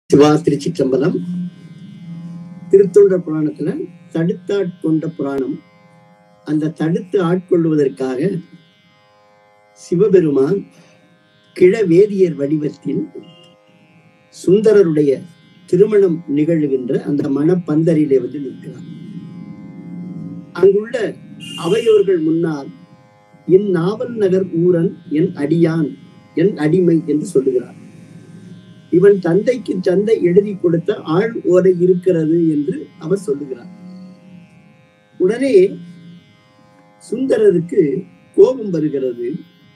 சிவா திருச்சிற்றம்பலம் திருத்தொண்ட புராணத்துல தடுத்தாட்கொண்ட புராணம் அந்த தடுத்து ஆட்கொள்வதற்காக சிவபெருமான் கிழவேதியர் வடிவத்தில் சுந்தரருடைய திருமணம் நிகழ்கின்ற அந்த மணப்பந்தரிலே வந்து நிற்கிறார் அங்குள்ள அவையோர்கள் முன்னால் என் நாவல் நகர் ஊரன் என் அடியான் என் அடிமை என்று சொல்லுகிறார் இவன் தந்தைக்கு தந்தை எழுதி கொடுத்த ஆள் ஓலை இருக்கிறது என்று அவர் சொல்லுகிறார் உடனே சுந்தரருக்கு கோபம் வருகிறது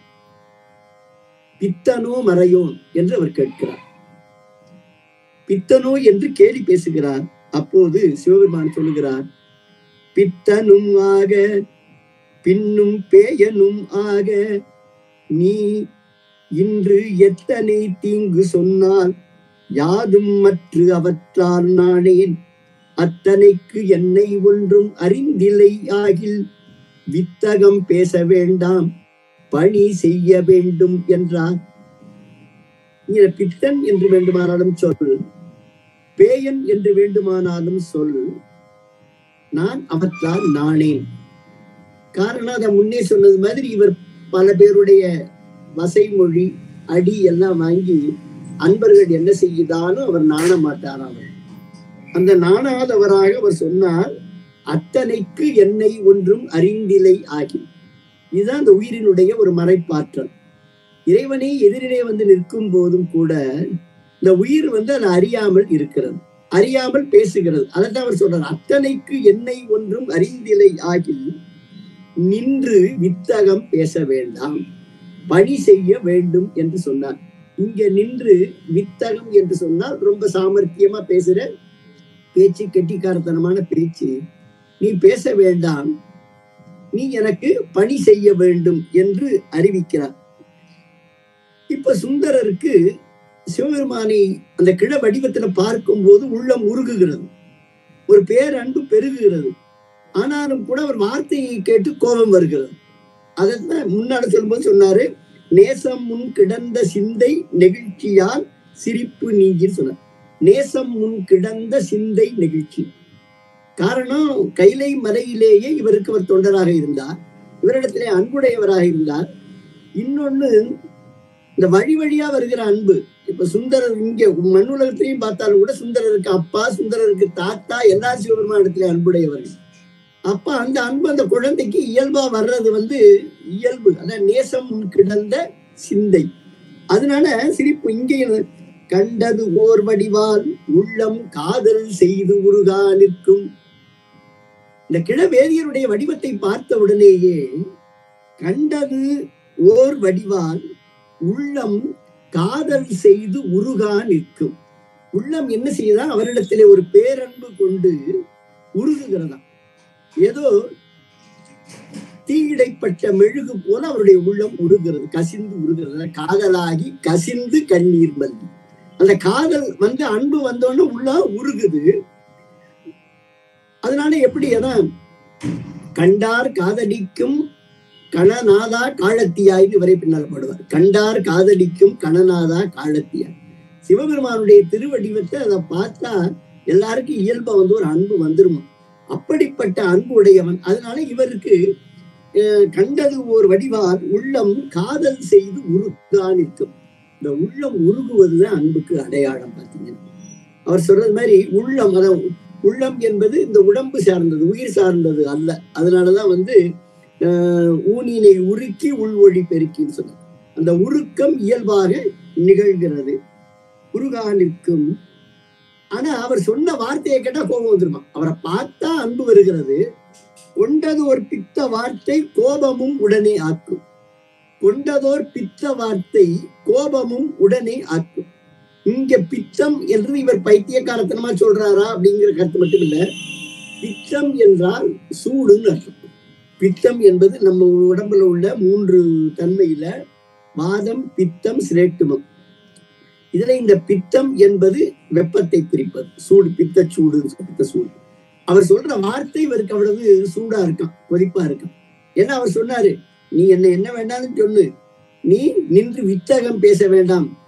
பித்தனோ மறையோன் என்று அவர் கேட்கிறார் பித்தனோ என்று கேலி பேசுகிறார் அப்போது சிவபெருமான் சொல்லுகிறார் பித்தனும் ஆக பின்னும் பேயனும் ஆக நீ இன்று எத்தனை தீங்கு சொன்னால் யாதும் மற்று அவற்றால் நானேன் அத்தனைக்கு என்னை ஒன்றும் அறிந்திலை ஆகில் வித்தகம் பேச வேண்டாம் பணி செய்ய வேண்டும் என்றார் இங்க பித்தன் என்று வேண்டுமானாலும் சொல் பேயன் என்று வேண்டுமானாலும் சொல் நான் அவற்றால் நானேன் காரணம் அதை முன்னே சொன்னது மாதிரி இவர் பல பேருடைய வசைமொழி அடி எல்லாம் வாங்கி அன்பர்கள் என்ன செய்தாலும் அவர் நாண மாட்டார் அவர் அந்த நாணாதவராக அவர் சொன்னார் அத்தனைக்கு என்னை ஒன்றும் அறிந்திலை ஆகி இதுதான் அந்த உயிரினுடைய ஒரு மறைப்பாற்றல் இறைவனே எதிரிலே வந்து நிற்கும் போதும் கூட இந்த உயிர் வந்து அதை அறியாமல் இருக்கிறது அறியாமல் பேசுகிறது அதைத்தான் அவர் சொல்றார் அத்தனைக்கு என்னை ஒன்றும் அறிந்திலை ஆகி நின்று வித்தகம் பேச வேண்டாம் பணி செய்ய வேண்டும் என்று சொன்னார் இங்க நின்று வித்தகம் என்று சொன்னால் ரொம்ப சாமர்த்தியமா பேசுற பேச்சு கெட்டிக்காரத்தனமான பேச்சு நீ பேச வேண்டாம் நீ எனக்கு பணி செய்ய வேண்டும் என்று அறிவிக்கிறார் இப்ப சுந்தரருக்கு சிவபெருமானை அந்த கிழ வடிவத்துல பார்க்கும் போது உள்ளம் உருகுகிறது ஒரு பேரன்பு பெருகுகிறது ஆனாலும் கூட அவர் வார்த்தையை கேட்டு கோபம் வருகிறது அதான் முன்னாடி சொல்லும்போது சொன்னாரு நேசம் முன் கிடந்த சிந்தை நெகிழ்ச்சியால் சிரிப்பு நீங்கின்னு சொன்னார் நேசம் முன் கிடந்த சிந்தை நெகிழ்ச்சி காரணம் கைலை மலையிலேயே இவருக்கு அவர் தொண்டராக இருந்தார் இவரிடத்திலே அன்புடையவராக இருந்தார் இன்னொன்னு இந்த வழி வழியா வருகிற அன்பு இப்ப சுந்தரர் இங்க மண்ணுலகத்திலையும் பார்த்தாலும் கூட சுந்தரருக்கு அப்பா சுந்தரருக்கு தாத்தா எல்லா சிவபெருமான இடத்துல அன்புடையவர்கள் அப்ப அந்த அன்பு அந்த குழந்தைக்கு இயல்பா வர்றது வந்து இயல்பு அதான் நேசம் கிடந்த சிந்தை அதனால சிரிப்பு இங்கே கண்டது ஓர் வடிவால் உள்ளம் காதல் செய்து உருகா நிற்கும் இந்த கிழவேதியருடைய வடிவத்தை பார்த்த உடனேயே கண்டது ஓர் வடிவால் உள்ளம் காதல் செய்து உருகா நிற்கும் உள்ளம் என்ன செய்யுதா அவரிடத்திலே ஒரு பேரன்பு கொண்டு உருகுகிறதா ஏதோ தீயிடைப்பட்ட மெழுகு போல அவருடைய உள்ளம் உருகிறது கசிந்து உருகிறது காதலாகி கசிந்து கண்ணீர் மல்கி அந்த காதல் வந்து அன்பு வந்தோன்னு உள்ள உருகுது அதனால எப்படி அதான் கண்டார் காதலிக்கும் கணநாதா காலத்தியாய்னு இவரை பின்னால் பாடுவார் கண்டார் காதலிக்கும் கணநாதா காலத்தியாய் சிவபெருமானுடைய திருவடிவத்தை அதை பார்த்தா எல்லாருக்கும் இயல்பா வந்து ஒரு அன்பு வந்துருமா அப்படிப்பட்ட அன்பு உடையவன் அதனால இவருக்கு கண்டது ஓர் வடிவால் உள்ளம் காதல் செய்து உருகா நிற்கும் இந்த உள்ளம் உருகுவதுதான் அன்புக்கு அடையாளம் பார்த்தீங்கன்னா அவர் சொல்றது மாதிரி உள்ளம் அதான் உள்ளம் என்பது இந்த உடம்பு சார்ந்தது உயிர் சார்ந்தது அல்ல அதனாலதான் வந்து ஊனினை உருக்கி உள்வொழி பெருக்கின்னு சொன்ன அந்த உருக்கம் இயல்பாக நிகழ்கிறது உருகா நிற்கும் ஆனா அவர் சொன்ன வார்த்தையை கேட்டா கோபம் வந்துருமா அவரை பார்த்தா அன்பு வருகிறது கொண்டது ஒரு பித்த வார்த்தை கோபமும் உடனே ஆக்கும் கொண்டதோர் பித்த வார்த்தை கோபமும் உடனே ஆக்கும் இங்க பித்தம் என்று இவர் பைத்தியக்காரத்தனமா சொல்றாரா அப்படிங்கிற கருத்து மட்டும் இல்ல பித்தம் என்றால் சூடுன்னு அர்த்தம் பித்தம் என்பது நம்ம உடம்புல உள்ள மூன்று தன்மையில வாதம் பித்தம் சிரேட்டுமம் இதுல இந்த பித்தம் என்பது வெப்பத்தை குறிப்பது சூடு பித்த சூடு பித்த சூடு அவர் சொல்ற வார்த்தை இவருக்கு அவ்வளவு சூடா இருக்கான் கொதிப்பா இருக்கான் ஏன்னா அவர் சொன்னாரு நீ என்ன என்ன வேண்டாம்னு சொல்லு நீ நின்று வித்தகம் பேச வேண்டாம்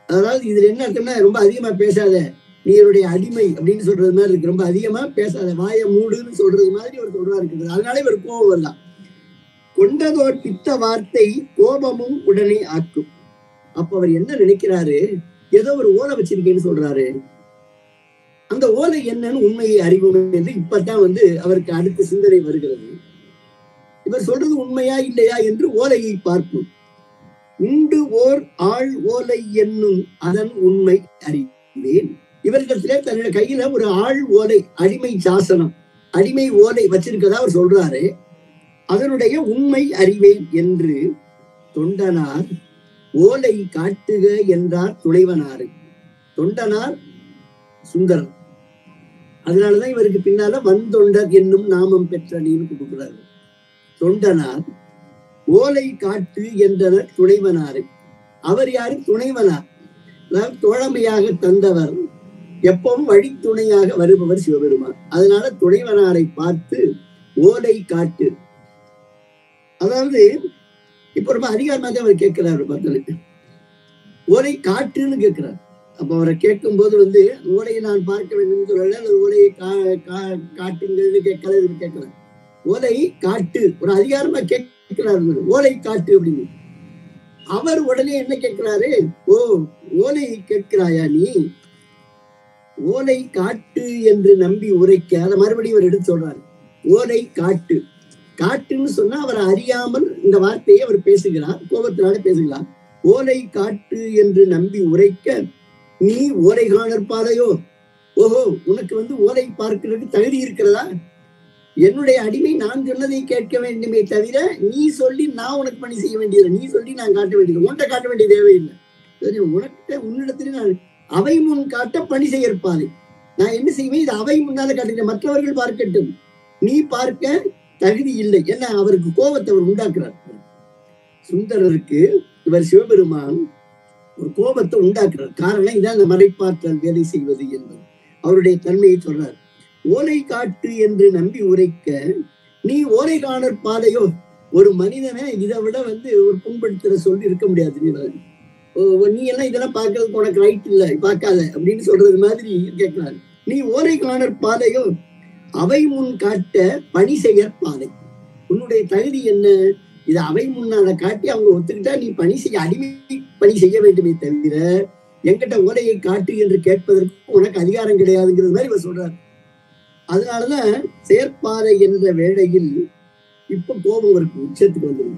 அதாவது இதுல என்ன அர்த்தம்னா ரொம்ப அதிகமா பேசாத நீ என்னுடைய அடிமை அப்படின்னு சொல்றது மாதிரி இருக்கு ரொம்ப அதிகமா பேசாத வாயை மூடுன்னு சொல்றது மாதிரி ஒரு சொல்றா இருக்குது அதனால இவர் கோபம் வரலாம் கொண்டதோர் பித்த வார்த்தை கோபமும் உடனே ஆக்கும் அப்ப அவர் என்ன நினைக்கிறாரு ஏதோ ஒரு ஓலை வச்சிருக்கேன்னு சொல்றாரு அந்த ஓலை என்னன்னு உண்மையை அறிவோம் என்று இப்பதான் வந்து அவருக்கு அடுத்த சிந்தனை வருகிறது இவர் சொல்றது உண்மையா இல்லையா என்று ஓலையை பார்ப்போம் உண்டு ஓர் ஆள் ஓலை என்னும் அதன் உண்மை அறிவேன் இவர்களிடத்திலே தன்னுடைய கையில ஒரு ஆள் ஓலை அடிமை சாசனம் அடிமை ஓலை வச்சிருக்கதா அவர் சொல்றாரு அதனுடைய உண்மை அறிவேன் என்று தொண்டனார் ஓலை காட்டுக என்றார் துணைவனாரு தொண்டனார் சுந்தரர் அதனாலதான் இவருக்கு பின்னால வந்தொண்டர் என்னும் நாமம் பெற்ற நீன்னு கொடுக்கிறாரு தொண்டனார் ஓலை காட்டு என்றனர் துணைவனாரு அவர் யாரு துணைவனார் அதாவது தோழமையாக தந்தவர் எப்பவும் வழித்துணையாக வருபவர் சிவபெருமான் அதனால துணைவனாரை பார்த்து ஓலை காட்டு அதாவது இப்ப ரொம்ப அதிகாரமாக தான் அவர் கேட்கிறாரு பார்த்தது ஓலை காட்டுன்னு கேட்கிறார் அப்ப அவரை கேட்கும் போது வந்து ஓலையை நான் பார்க்க வேண்டும் சொல்லல அல்லது ஓலையை கா கா- காட்டுங்கள்னு கேட்கல இது கேட்கல ஓலை காட்டு ஒரு அதிகாரமா கேட்கிறாரு ஓலை காட்டு அப்படின்னு அவர் உடனே என்ன கேட்கிறாரு ஓ ஓலை கேட்கிறாயா நீ ஓலை காட்டு என்று நம்பி உரைக்க அதை மறுபடியும் அவர் எடுத்து சொல்றாரு ஓலை காட்டு காட்டுன்னு சொன்னா அவர் அறியாமல் இந்த வார்த்தையை அவர் பேசுகிறார் கோபத்தினால பேசுகிறார் ஓலை காட்டு என்று நம்பி உரைக்க நீ ஓலை காணற்பாதையோ ஓஹோ உனக்கு வந்து ஓலை பார்க்கிறதுக்கு தகுதி இருக்கிறதா என்னுடைய அடிமை நான் சொன்னதை கேட்க வேண்டுமே தவிர நீ சொல்லி நான் உனக்கு பணி செய்ய வேண்டியது நீ சொல்லி நான் காட்ட வேண்டியது உன்கிட்ட காட்ட வேண்டிய தேவையில்லை சரி உனக்கிட்ட உன்னிடத்துல நான் அவை முன் காட்ட பணி செய்யற்பாதை நான் என்ன செய்வேன் இது அவை முன்னால காட்டுகிறேன் மற்றவர்கள் பார்க்கட்டும் நீ பார்க்க தகுதி இல்லை என்ன அவருக்கு கோபத்தை அவர் உண்டாக்குறார் சுந்தரருக்கு இவர் சிவபெருமான் ஒரு கோபத்தை உண்டாக்குறார் காரணம் இதான் அந்த மறைப்பாற்றல் வேலை செய்வது என்பது அவருடைய தன்மையை சொல்றார் ஓலை காட்டு என்று நம்பி உரைக்க நீ ஓலை காணற் பாதையோ ஒரு மனிதனை இதை விட வந்து ஒரு புண்படுத்துற சொல்லி இருக்க முடியாது நீ வேற. ஓ, நீ எல்லாம் இதெல்லாம் பார்க்கறதுக்கு உனக்கு ரைட் இல்ல பார்க்காத அப்படின்னு சொல்றது மாதிரி கேட்கிறாரு நீ ஓலை காணற் பாதையோ அவை முன் காட்ட பணி செய்யற் பாதை உன்னுடைய தகுதி என்ன இதை அவை முன்னால காட்டி அவங்க ஒத்துக்கிட்டா நீ பணி செய்ய அடிமை பணி செய்ய வேண்டுமே தவிர என்கிட்ட ஓலையை காட்டு என்று கேட்பதற்கு உனக்கு அதிகாரம் கிடையாதுங்கிறது மாதிரி இவர் சொல்றாரு அதனாலதான் செயற்பாதை என்ற வேளையில் இப்ப கோபம் இருக்கு உச்சத்துக்கு வந்துடும்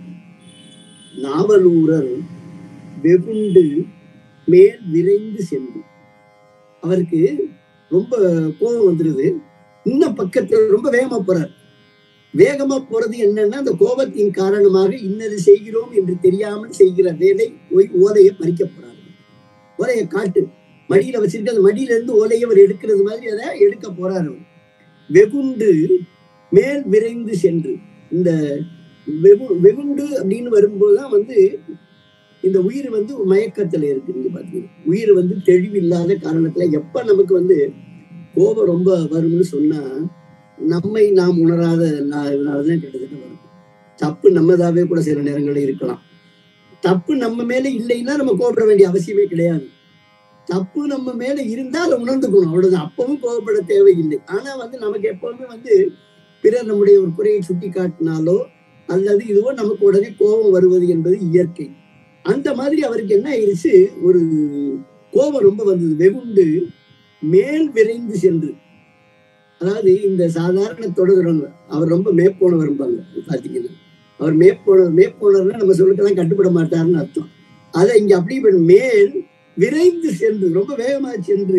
நாவலூரர் வெகுண்டு மேல் விரைந்து சென்று அவருக்கு ரொம்ப கோபம் வந்துருது இன்னும் பக்கத்துல ரொம்ப வேகமா போறார் வேகமா போறது என்னன்னா அந்த கோபத்தின் காரணமாக இன்னது செய்கிறோம் என்று தெரியாமல் செய்கிற வேலை போய் ஓலையை பறிக்க போறாரு ஓலையை காட்டு மடியில வச்சிருக்க அந்த மடியில இருந்து ஓலையை அவர் எடுக்கிறது மாதிரி அதை எடுக்க போறாரு அவர். வெகுண்டு மேல் விரைந்து சென்று இந்த வெகு வெகுண்டு அப்படின்னு வரும்போதுதான் வந்து இந்த உயிர் வந்து மயக்கத்துல இருக்கு நீங்க பாத்தீங்கன்னா உயிர் வந்து தெளிவில்லாத காரணத்துல எப்ப நமக்கு வந்து கோபம் ரொம்ப வரும்னு சொன்னா நம்மை நாம் உணராத இதனாலதான் கிட்டத்தட்ட வரும் தப்பு நம்மதாவே கூட சில நேரங்களில் இருக்கலாம் தப்பு நம்ம மேல இல்லைன்னா நம்ம கோபப்பட வேண்டிய அவசியமே கிடையாது தப்பு நம்ம மேல இருந்தா அதை உணர்ந்துக்கணும் அவ்வளவுதான் அப்பவும் கோபப்பட தேவையில்லை ஆனா வந்து நமக்கு எப்பவுமே வந்து பிறர் நம்முடைய ஒரு குறையை சுட்டி காட்டினாலோ அல்லது இதுவோ நமக்கு உடனே கோபம் வருவது என்பது இயற்கை அந்த மாதிரி அவருக்கு என்ன ஆயிடுச்சு ஒரு கோபம் ரொம்ப வந்தது வெகுண்டு மேல் விரைந்து சென்று அதாவது இந்த சாதாரண தொடர்கிறவங்க அவர் ரொம்ப மேற்போனவர் இருப்பாங்க பாத்தீங்கன்னா அவர் மேற்போனவர் மேற்போனர்னா நம்ம சொல்லுக்கெல்லாம் கட்டுப்பட மாட்டாருன்னு அர்த்தம் அதை இங்க அப்படி இப்ப மேல் விரைந்து சென்று ரொம்ப வேகமா சென்று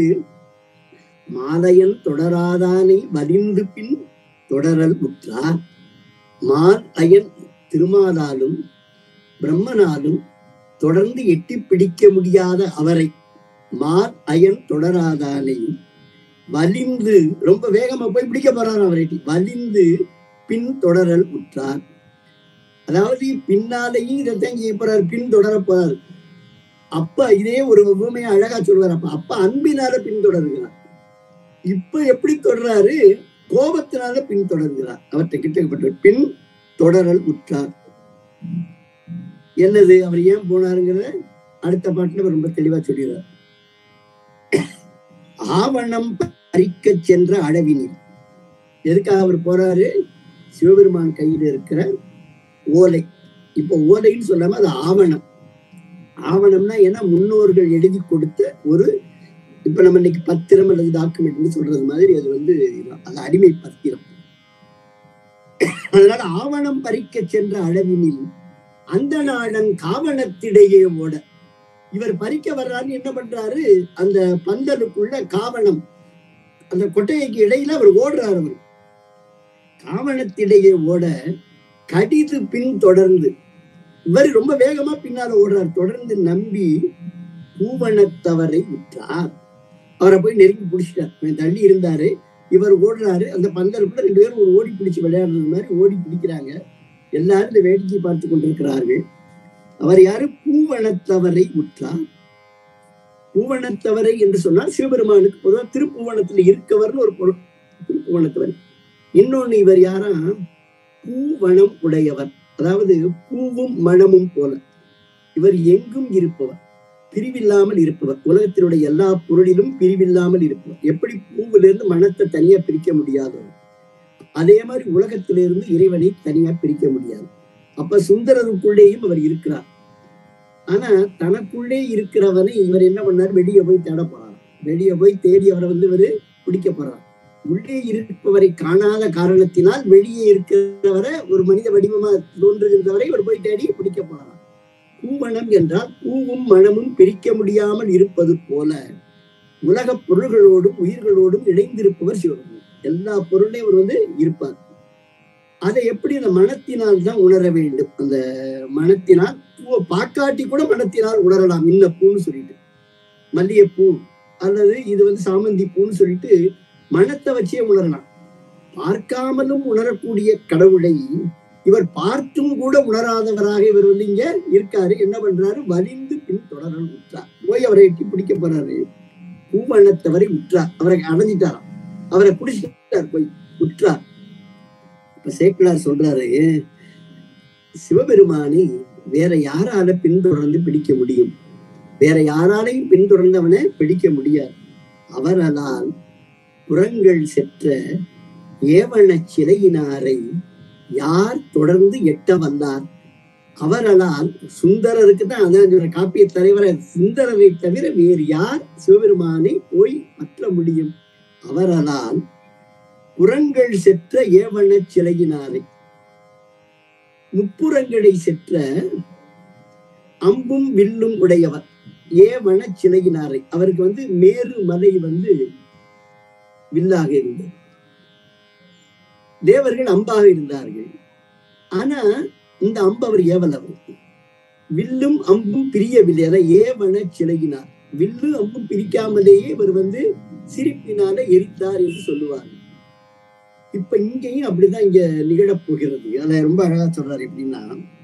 மாலையன் தொடராதானை வலிந்து பின் தொடரல் முற்றார் மால் அயன் திருமாலாலும் பிரம்மனாலும் தொடர்ந்து எட்டி பிடிக்க முடியாத அவரை மார் அயன் தொடராதானை வலிந்து ரொம்ப வேகமா போய் பிடிக்க போறார் அவரை வலிந்து பின் தொடரல் உற்றார் அதாவது பின்னாலேயும் இதைத்தான் செய்ய போறார் பின் தொடர போறார் அப்ப இதே ஒரு உண்மையை அழகா சொல்வார் அப்ப அப்ப அன்பினால பின்தொடர்கிறார் இப்ப எப்படி தொடர்றாரு கோபத்தினால பின்தொடர்கிறார் அவற்றை கிட்டப்பட்ட பின் தொடரல் உற்றார் என்னது அவர் ஏன் போனாருங்கிறத அடுத்த பாட்டுல அவர் ரொம்ப தெளிவா சொல்லிடுறார் ஆவணம் பறிக்க சென்ற அளவினில் எதுக்காக அவர் போறாரு சிவபெருமான் கையில் இருக்கிற ஓலை இப்போ ஓலைன்னு சொல்லாம அது ஆவணம் ஆவணம்னா ஏன்னா முன்னோர்கள் எழுதி கொடுத்த ஒரு இப்ப நம்ம இன்னைக்கு பத்திரம் அல்லது டாக்குமெண்ட்னு சொல்றது மாதிரி அது வந்து அது அடிமை பத்திரம் அதனால ஆவணம் பறிக்க சென்ற அளவினில் அந்த நாடன் காவணத்திடையே ஓட இவர் பறிக்க வர்றாருன்னு என்ன பண்றாரு அந்த பந்தலுக்குள்ள காவணம் அந்த கொட்டையைக்கு இடையில அவர் ஓடுறாரு அவர் காவணத்திடையே ஓட கடிது பின் தொடர்ந்து இவர் ரொம்ப வேகமா பின்னால ஓடுறார் தொடர்ந்து நம்பி பூவனத்தவரை விட்டார் அவரை போய் நெருங்கி பிடிச்சிட்டார் கொஞ்சம் தள்ளி இருந்தாரு இவர் ஓடுறாரு அந்த பந்தலுக்குள்ள ரெண்டு பேரும் ஒரு ஓடி பிடிச்சு விளையாடுறது மாதிரி ஓடி பிடிக்கிறாங்க எல்லாரும் இந்த வேடிக்கை பார்த்து கொண்டிருக்கிறார்கள் அவர் யாரு பூவனத்தவரை உற்றார் பூவனத்தவரை என்று சொன்னால் சிவபெருமானுக்கு பொதுவாக திருப்புவனத்துல இருக்கவர்னு ஒரு பொருள் திருப்புவனத்தவர் இன்னொன்னு இவர் யாரா பூவனம் உடையவர் அதாவது பூவும் மணமும் போல இவர் எங்கும் இருப்பவர் பிரிவில்லாமல் இருப்பவர் உலகத்தினுடைய எல்லா பொருளிலும் பிரிவில்லாமல் இருப்பவர் எப்படி பூவிலிருந்து மனத்தை தனியா பிரிக்க முடியாதோ அதே மாதிரி உலகத்திலிருந்து இறைவனை தனியா பிரிக்க முடியாது அப்ப சுந்தரருக்குள்ளேயும் அவர் இருக்கிறார் ஆனா தனக்குள்ளே இருக்கிறவனை இவர் என்ன பண்ணார் வெளியே போய் தேட போறார் வெளியே போய் தேடி அவரை வந்து இவரு பிடிக்க போறார் உள்ளே இருப்பவரை காணாத காரணத்தினால் வெளியே இருக்கிறவரை ஒரு மனித வடிவமா தோன்றுகின்றவரை இவர் போய் தேடி பிடிக்க போறார் பூமணம் என்றால் பூவும் மனமும் பிரிக்க முடியாமல் இருப்பது போல உலக பொருள்களோடும் உயிர்களோடும் இணைந்திருப்பவர் சிவபெருமான் எல்லா பொருளையும் அவர் வந்து இருப்பார் அதை எப்படி அந்த மனத்தினால் தான் உணர வேண்டும் அந்த மனத்தினால் பூவை பாக்காட்டி கூட மனத்தினால் உணரலாம் இன்ன பூன்னு சொல்லிட்டு மல்லிகைப்பூ அல்லது இது வந்து சாமந்தி பூன்னு சொல்லிட்டு மனத்தை வச்சே உணரலாம் பார்க்காமலும் உணரக்கூடிய கடவுளை இவர் பார்த்தும் கூட உணராதவராக இவர் வந்து இங்க இருக்காரு என்ன பண்றாரு வலிந்து பின் தொடரல் உற்றார் போய் அவரை எட்டி பிடிக்க போறாரு பூவண்ணத்தவரை உற்றார் அவரை அடைஞ்சிட்டாராம் அவரை பிடிச்சிட்டார் போய் உற்றார் இப்ப சேக்கிழார் சொல்றாரு சிவபெருமானை வேற யாரால பின்தொடர்ந்து பிடிக்க முடியும் வேற யாராலையும் பின்தொடர்ந்து அவனை பிடிக்க முடியாது அவரலால் புறங்கள் செற்ற ஏவன சிலையினாரை யார் தொடர்ந்து எட்ட வந்தார் அவரலால் சுந்தரருக்கு தான் அதான் சொல்ற காப்பிய தலைவரை சுந்தரரை தவிர வேறு யார் சிவபெருமானை போய் பற்ற முடியும் அவரலால் புறங்கள் செற்ற ஏவன சிலையினாரை முப்புறங்களை செற்ற அம்பும் வில்லும் உடையவர் ஏவன சிலையினாரை அவருக்கு வந்து மேரு மலை வந்து வில்லாக இருந்தது தேவர்கள் அம்பாக இருந்தார்கள் ஆனா இந்த அம்பு அவர் ஏவலவர் வில்லும் அம்பும் பிரியவில்லை அதான் ஏவன சிலையினார் வில்லு அம்பும் பிரிக்காமலேயே இவர் வந்து சிரிப்பினால எரித்தார் என்று சொல்லுவார் இப்ப இங்கேயும் அப்படிதான் இங்க நிகழப் போகிறது அதை ரொம்ப அழகா சொல்றாரு எப்படின்னா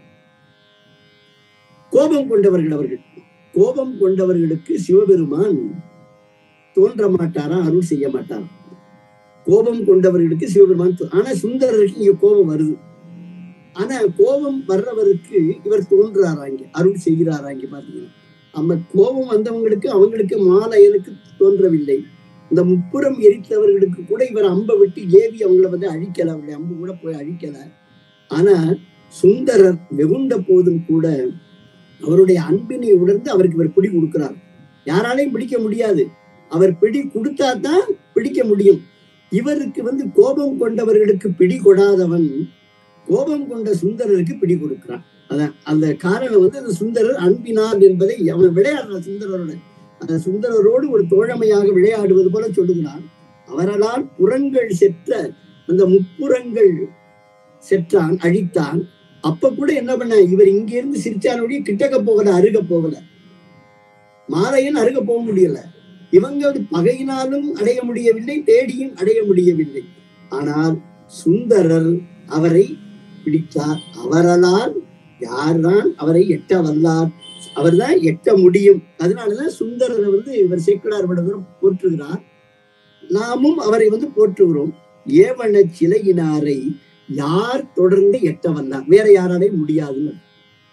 கோபம் கொண்டவர்கள் அவர்கள் கோபம் கொண்டவர்களுக்கு சிவபெருமான் தோன்ற மாட்டாரா அருள் செய்ய மாட்டாரா கோபம் கொண்டவர்களுக்கு சிவபெருமான் தோ- ஆனா சுந்தரருக்கு இங்க கோபம் வருது ஆனா கோபம் வர்றவருக்கு இவர் தோன்றாரா இங்க அருள் செய்கிறாரா இங்க பாத்தீங்கன்னா நம்ம கோபம் வந்தவங்களுக்கு அவங்களுக்கு மாலையனுக்கு தோன்றவில்லை இந்த முப்புறம் எரித்தவர்களுக்கு கூட இவர் அம்பை விட்டு ஏவி அவங்கள வந்து அழிக்கல அவருடைய அம்பு கூட போய் அழிக்கல ஆனா சுந்தரர் வெகுண்ட போதும் கூட அவருடைய அன்பினை உணர்ந்து அவருக்கு இவர் பிடி கொடுக்கிறார் யாராலையும் பிடிக்க முடியாது அவர் பிடி கொடுத்தா தான் பிடிக்க முடியும் இவருக்கு வந்து கோபம் கொண்டவர்களுக்கு பிடி கொடாதவன் கோபம் கொண்ட சுந்தரருக்கு பிடி கொடுக்கிறான் அதான் அந்த காரணம் வந்து அந்த சுந்தரர் அன்பினார் என்பதை அவன் விளையாடுறான் சுந்தரரோட அந்த சுந்தரரோடு ஒரு தோழமையாக விளையாடுவது போல சொல்லுகிறான் அவரலால் புறங்கள் செற்ற அந்த முப்புறங்கள் செற்றான் அழித்தான் அப்ப கூட என்ன பண்ண இவர் இங்க இருந்து சிரிச்சானுடைய கிட்டக்க போகல அருக போகல மாலையன் அருக போக முடியல இவங்க வந்து பகையினாலும் அடைய முடியவில்லை தேடியும் அடைய முடியவில்லை ஆனால் சுந்தரர் அவரை பிடித்தார் அவரலால் யார்தான் அவரை எட்ட வல்லார் அவர்தான் எட்ட முடியும் அதனாலதான் சுந்தரரை வந்து இவர் சேக்கடார் விடவரும் போற்றுகிறார் நாமும் அவரை வந்து போற்றுகிறோம் ஏவன சிலையினாரை யார் தொடர்ந்து எட்ட வந்தார் வேற யாராலையும் முடியாதுன்னு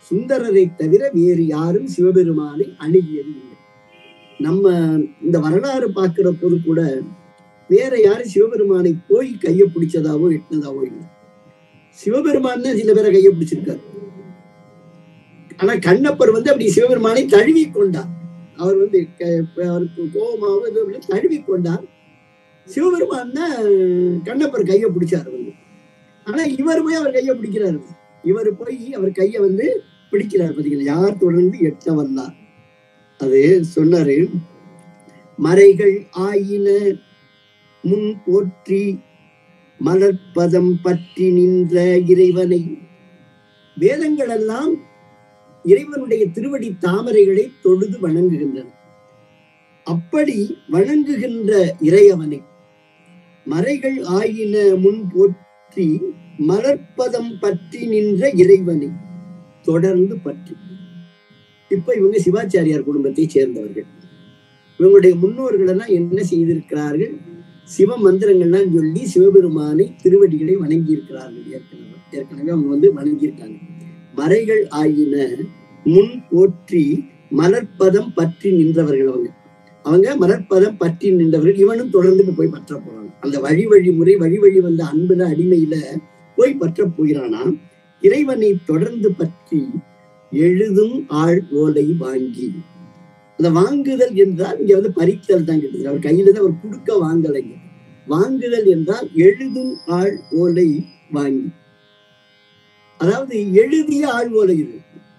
சுந்தரரை தவிர வேறு யாரும் சிவபெருமானை அணுகியது இல்லை நம்ம இந்த வரலாறு பார்க்கிற போது கூட வேற யாரும் சிவபெருமானை போய் கையை பிடிச்சதாவோ எட்டினதாவோ இல்லை சிவபெருமான் தான் சில பேரை கையை பிடிச்சிருக்காரு ஆனா கண்ணப்பர் வந்து அப்படி சிவபெருமானை தழுவி கொண்டார் அவர் வந்து க- அவருக்கு கோபமாக ஏதோ இல்லை, தழுவி கொண்டார் சிவபெருமான் தான் கண்ணப்பர் கையை பிடிச்சாரு வந்து ஆனா இவர் போய் அவர் கையை பிடிக்கிறாரு இவர் போய் அவர் கையை வந்து பிடிக்கிறார் பாத்தீங்களா யார் தொடர்ந்து எட்ட வந்தார் அது சொன்னாரு மறைகள் ஆயின முன் போற்றி மலர்பதம் பற்றி நின்ற இறைவனை வேதங்கள் எல்லாம் இறைவனுடைய திருவடி தாமரைகளை தொழுது வணங்குகின்றன அப்படி வணங்குகின்ற இறையவனை மறைகள் ஆயின முன் போற்றி மலர்ப்பதம் பற்றி நின்ற இறைவனை தொடர்ந்து பற்றி இப்ப இவங்க சிவாச்சாரியார் குடும்பத்தை சேர்ந்தவர்கள் இவங்களுடைய முன்னோர்கள் எல்லாம் என்ன செய்திருக்கிறார்கள் சிவ மந்திரங்கள்லாம் சொல்லி சிவபெருமானை திருவடிகளை வணங்கி இருக்கிறார்கள் ஏற்கனவே ஏற்கனவே அவங்க வந்து வணங்கியிருக்காங்க மறைகள் ஆயின முன் போற்றி மலர்ப்பதம் பற்றி நின்றவர்கள் அவங்க அவங்க மலர்ப்பதம் பற்றி நின்றவர்கள் இவனும் தொடர்ந்து இப்ப போய் பற்ற போறாங்க அந்த வழி வழி முறை வழி வழி வந்த அன்புல அடிமையில போய் பற்ற போகிறானா இறைவனை தொடர்ந்து பற்றி எழுதும் ஆள் ஓலை வாங்கி அந்த வாங்குதல் என்றால் இங்க வந்து பறித்தல் தான் கிட்டது அவர் கையில தான் அவர் குடுக்க வாங்கலைங்க வாங்குதல் என்றால் எழுதும் ஆள் ஓலை வாங்கி அதாவது எழுதிய ஆள் ஓலை இது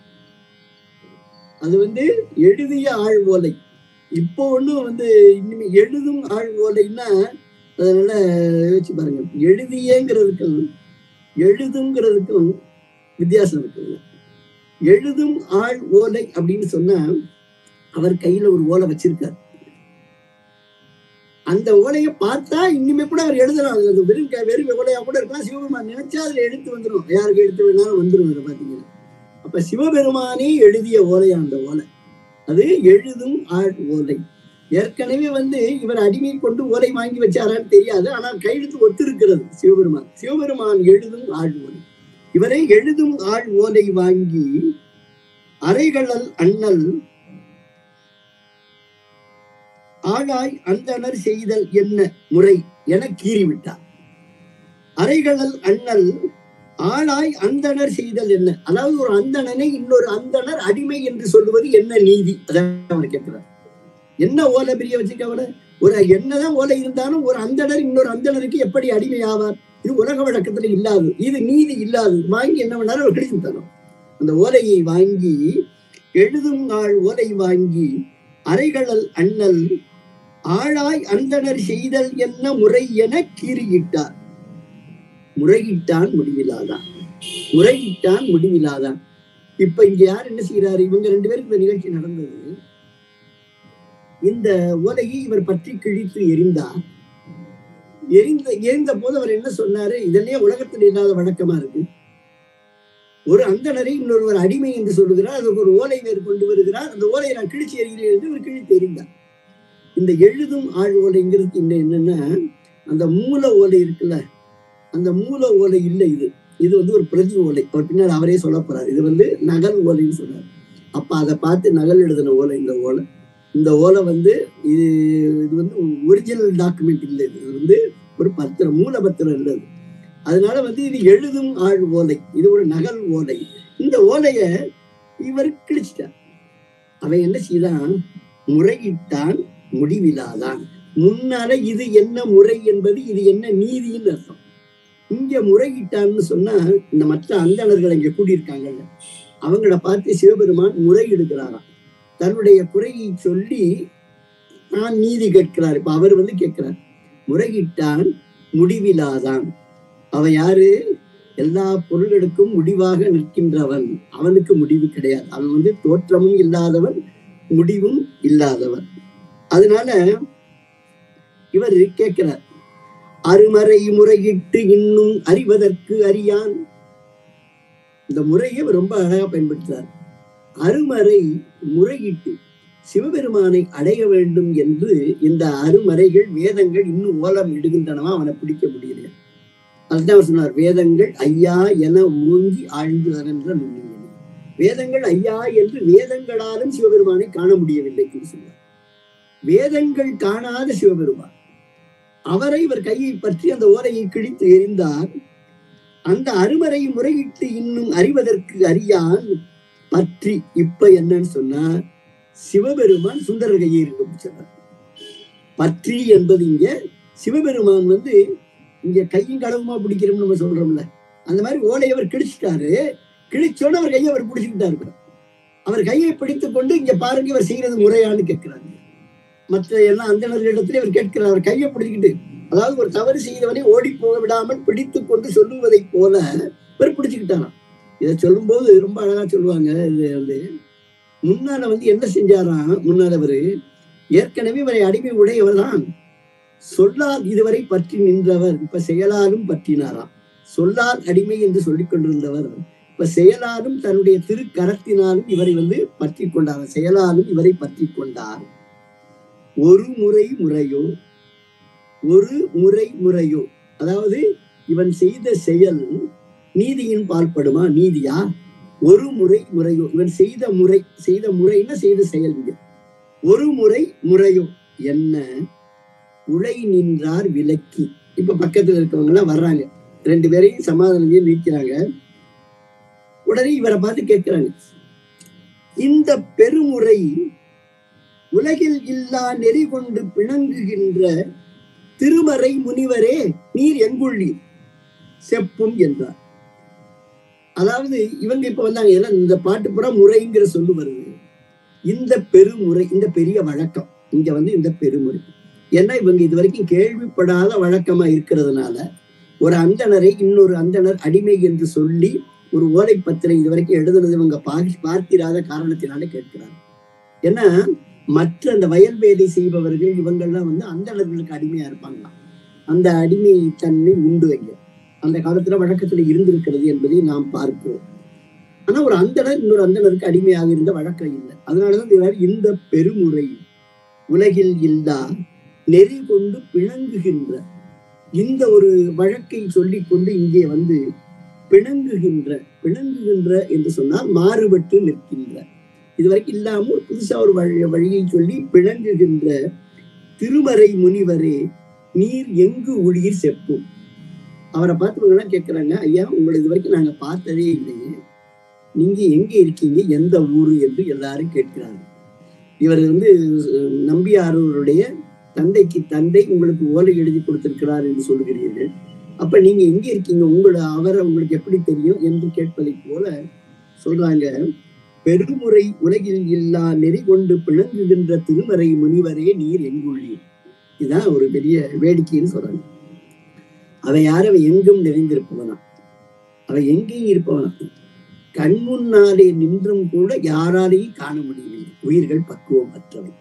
அது வந்து எழுதிய ஆள் ஓலை இப்போ ஒண்ணும் வந்து இனிமே எழுதும் ஆள் ஓலைன்னா அதனால யோசிச்சு பாருங்க எழுதியங்கிறதுக்கும் எழுதுங்கிறதுக்கும் வித்தியாசம் இருக்குல்ல எழுதும் ஆள் ஓலை அப்படின்னு சொன்னா அவர் கையில ஒரு ஓலை வச்சிருக்கார் அந்த ஓலையை பார்த்தா இனிமே கூட அவர் எழுதலாம் அது அது வெறும் க- வெறும் ஓலையா கூட இருக்கலாம் சிவபெருமான் நினைச்சா அதுல எழுத்து வந்துடும் யாருக்கு எழுத்து வேணாலும் வந்துடும் அதுல பாத்தீங்கன்னா அப்ப சிவபெருமானே எழுதிய ஓலை அந்த ஓலை அது எழுதும் ஆள் ஓலை ஏற்கனவே வந்து இவர் அடிமை கொண்டு ஓலை வாங்கி வச்சாரான்னு தெரியாது ஆனால் கையெழுத்து ஒத்திருக்கிறது சிவபெருமான் சிவபெருமான் எழுதும் ஆள் ஓலை இவரை எழுதும் ஆள் ஓலை வாங்கி அறைகளல் அண்ணல் ஆளாய் அந்தணர் செய்தல் என்ன முறை என கீறிவிட்டார் அறைகளல் அண்ணல் ஆளாய் அந்தணர் செய்தல் என்ன அதாவது ஒரு அந்தணனை இன்னொரு அந்தணர் அடிமை என்று சொல்லுவது என்ன நீதி அதான் அவர் கேட்கிறார் என்ன ஓலை பிரிய வச்சுக்க அவனை ஒரு என்னதான் ஓலை இருந்தாலும் ஒரு அந்தணர் இன்னொரு அந்தணருக்கு எப்படி அடிமை ஆவார் இது உலக வழக்கத்துல இல்லாது இது நீதி இல்லாது வாங்கி என்ன பண்ணாரு அவர் கிழிச்சு தரும் அந்த ஓலையை வாங்கி எழுதும் நாள் ஓலை வாங்கி அறைகளல் அண்ணல் ஆளாய் அந்தணர் செய்தல் என்ன முறை என கீறியிட்டார் முறையிட்டான் முடிவிலாதான் முறையிட்டான் முடிவிலாதான் இப்ப இங்க யார் என்ன செய்யறாரு இவங்க ரெண்டு பேருக்கு இந்த நிகழ்ச்சி நடந்தது இந்த ஓலையை இவர் பற்றி கிழித்து எரிந்தார் எரிந்த எரிந்த போது அவர் என்ன சொன்னாரு இதனே உலகத்தில் இல்லாத வழக்கமா இருக்கு ஒரு அந்தணரை இன்னொருவர் அடிமை என்று சொல்லுகிறார் அதுக்கு ஒரு ஓலை வேறு கொண்டு வருகிறார் அந்த ஓலையை நான் கிழிச்சு எறிகிறேன் என்று இவர் கிழித்து எறிந்தார் இந்த எழுதும் ஆள் ஓலைங்கிறது இன்னும் என்னன்னா அந்த மூல ஓலை இருக்குல்ல அந்த மூல ஓலை இல்லை இது இது வந்து ஒரு பிரதி ஓலை அவர் பின்னால் அவரே சொல்ல போறார் இது வந்து நகல் ஓலைன்னு சொன்னார் அப்ப அதை பார்த்து நகல் எழுதின ஓலை இந்த ஓலை இந்த ஓலை வந்து இது இது வந்து ஒரிஜினல் டாக்குமெண்ட் இல்லை இது வந்து ஒரு பத்திரம் மூல பத்திரம் இல்லை இது. அதனால வந்து இது எழுதும் ஆள் ஓலை இது ஒரு நகல் ஓலை இந்த ஓலைய இவர் கிழிச்சிட்டார் அவன் என்ன செய்தான் முறையிட்டான் முடிவிலாதான் முன்னால இது என்ன முறை என்பது இது என்ன நீதின்னு அர்த்தம் இங்க முறையிட்டான்னு சொன்னா இந்த மற்ற அந்தணர்கள் இங்க கூடியிருக்காங்கல்ல அவங்கள பார்த்து சிவபெருமான் முறையிடுகிறாராம் தன்னுடைய குறையை சொல்லி நான் நீதி கேட்கிறார் இப்ப அவர் வந்து கேட்கிறார் முறையிட்டான் முடிவிலாதான் அவன் யாரு எல்லா பொருள்களுக்கும் முடிவாக நிற்கின்றவன் அவனுக்கு முடிவு கிடையாது அவன் வந்து தோற்றமும் இல்லாதவன் முடிவும் இல்லாதவன் அதனால இவர் கேட்கிறார் அருமறை முறையிட்டு இன்னும் அறிவதற்கு அறியான் இந்த முறையை இவர் ரொம்ப அழகா பயன்படுத்துறார் அருமறை முறையிட்டு சிவபெருமானை அடைய வேண்டும் என்று இந்த அருமறைகள் வேதங்கள் இன்னும் ஓலம் இடுகின்றனவா அவனை பிடிக்க முடியல அதுதான் அவர் சொன்னார் வேதங்கள் ஐயா என ஓங்கி ஆழ்ந்து அகன்ற நுண்ணியனே வேதங்கள் ஐயா என்று வேதங்களாலும் சிவபெருமானை காண முடியவில்லை என்று சொல்வார் வேதங்கள் காணாத சிவபெருமான் அவரை இவர் கையை பற்றி அந்த ஓலையை கிழித்து எறிந்தார் அந்த அருமறை முறையிட்டு இன்னும் அறிவதற்கு அறியான் பற்றி இப்ப என்னன்னு சொன்னா சிவபெருமான் சுந்தரர் கையை இருக்கு சொன்னார் பற்றி என்பது இங்க சிவபெருமான் வந்து இங்க கையும் கடவுமா பிடிக்கிறோம்னு நம்ம சொல்றோம்ல அந்த மாதிரி ஓலையை அவர் கிழிச்சிட்டாரு கிழிச்சோன்னு அவர் கையை அவர் பிடிச்சுக்கிட்டாரு அவர் கையை பிடித்துக் கொண்டு இங்க பாருங்க இவர் செய்யறது முறையான்னு கேட்கிறாங்க மற்ற எல்லா அந்தணர்களிடத்திலே அவர் கேட்கிறார் அவர் கையை பிடிச்சிக்கிட்டு அதாவது ஒரு தவறு செய்தவனை ஓடி போக விடாமல் பிடித்து கொண்டு சொல்லுவதை போல இவர் பிடிச்சுக்கிட்டாராம் இதை சொல்லும்போது ரொம்ப அழகா சொல்லுவாங்க இது வந்து முன்னால வந்து என்ன செஞ்சாராம் முன்னால அவரு ஏற்கனவே இவரை அடிமை உடையவர் தான் சொல்லால் இதுவரை பற்றி நின்றவர் இப்ப செயலாலும் பற்றினாராம் சொல்லால் அடிமை என்று சொல்லிக் கொண்டிருந்தவர் இப்ப செயலாலும் தன்னுடைய திருக்கரத்தினாலும் இவரை வந்து பற்றி கொண்டார் செயலாலும் இவரை பற்றி கொண்டார் ஒரு முறை முறையோ ஒரு முறை முறையோ அதாவது இவன் செய்த செயல் நீதியின் பால்படுமா நீதியா ஒரு முறை முறையோ இவன் செய்த முறை செய்த முறைன்னா செய்த செயல் இங்க ஒரு முறை முறையோ என்ன உழை நின்றார் விலக்கி இப்ப பக்கத்துல இருக்கவங்க எல்லாம் வர்றாங்க ரெண்டு பேரையும் சமாதானம் செய்ய நிற்கிறாங்க உடனே இவரை பார்த்து கேட்கிறாங்க இந்த பெருமுறை உலகில் இல்லா நெறி கொண்டு பிணங்குகின்ற திருமறை முனிவரே நீர் எங்குள்ளீர் செப்பும் என்றார் அதாவது இவங்க இப்ப வந்தாங்க ஏன்னா இந்த பாட்டு புறம் முறைங்கிற சொல்லு வருது இந்த பெருமுறை இந்த பெரிய வழக்கம் இங்க வந்து இந்த பெருமுறை ஏன்னா இவங்க இது வரைக்கும் கேள்விப்படாத வழக்கமா இருக்கிறதுனால ஒரு அந்தணரை இன்னொரு அந்தணர் அடிமை என்று சொல்லி ஒரு ஓலைப்பத்திரை இது வரைக்கும் எழுதுனது இவங்க பா- பார்த்திராத காரணத்தினால கேட்கிறாங்க ஏன்னா மற்ற அந்த வயல் வேலை செய்பவர்கள் இவங்கெல்லாம் வந்து அந்தணர்களுக்கு அடிமையா இருப்பாங்களாம் அந்த அடிமை தன்மை உண்டு வைங்க அந்த காலத்துல வழக்கத்துல இருந்திருக்கிறது என்பதை நாம் பார்க்கிறோம் ஆனா ஒரு அந்தணர் இன்னொரு அந்தணருக்கு அடிமையாக இருந்த வழக்கம் இல்லை அதனாலதான் இவர் இந்த பெருமுறை உலகில் இல்லா நெறி கொண்டு பிணங்குகின்ற இந்த ஒரு வழக்கை சொல்லிக் கொண்டு இங்கே வந்து பிணங்குகின்ற பிணங்குகின்ற என்று சொன்னால் மாறுபட்டு நிற்கின்ற இதுவரைக்கும் இல்லாம ஒரு புதுசா ஒரு வழி வழியை சொல்லி பிணங்குகின்ற திருமறை முனிவரே நீர் எங்கு ஒளிர் செப்பும் அவரை பார்த்து எல்லாம் கேட்கிறாங்க ஐயா உங்களை இது வரைக்கும் நாங்க பார்த்ததே இல்லையே நீங்க எங்க இருக்கீங்க எந்த ஊரு என்று எல்லாரும் கேட்கிறாங்க இவர் வந்து அஹ், நம்பியாரூருடைய தந்தைக்கு தந்தை உங்களுக்கு ஓலை எழுதி கொடுத்திருக்கிறார் என்று சொல்லுகிறீர்கள் அப்ப நீங்க எங்க இருக்கீங்க உங்களை அவரை உங்களுக்கு எப்படி தெரியும் என்று கேட்பதை போல சொல்றாங்க பெருமுறை உலகில் இல்லா நெறி கொண்டு பிணங்குகின்ற திருமறை முனிவரே நீர் எங்குள்ளீர் இதுதான் ஒரு பெரிய வேடிக்கைன்னு சொல்றாங்க அவன் யார் அவன் எங்கும் நிறைந்திருப்பவனா அவன் எங்கேயும் இருப்பவனா கண் முன்னாலே நின்றும் கூட யாராலையும் காண முடியவில்லை உயிர்கள் பக்குவம் அற்றவை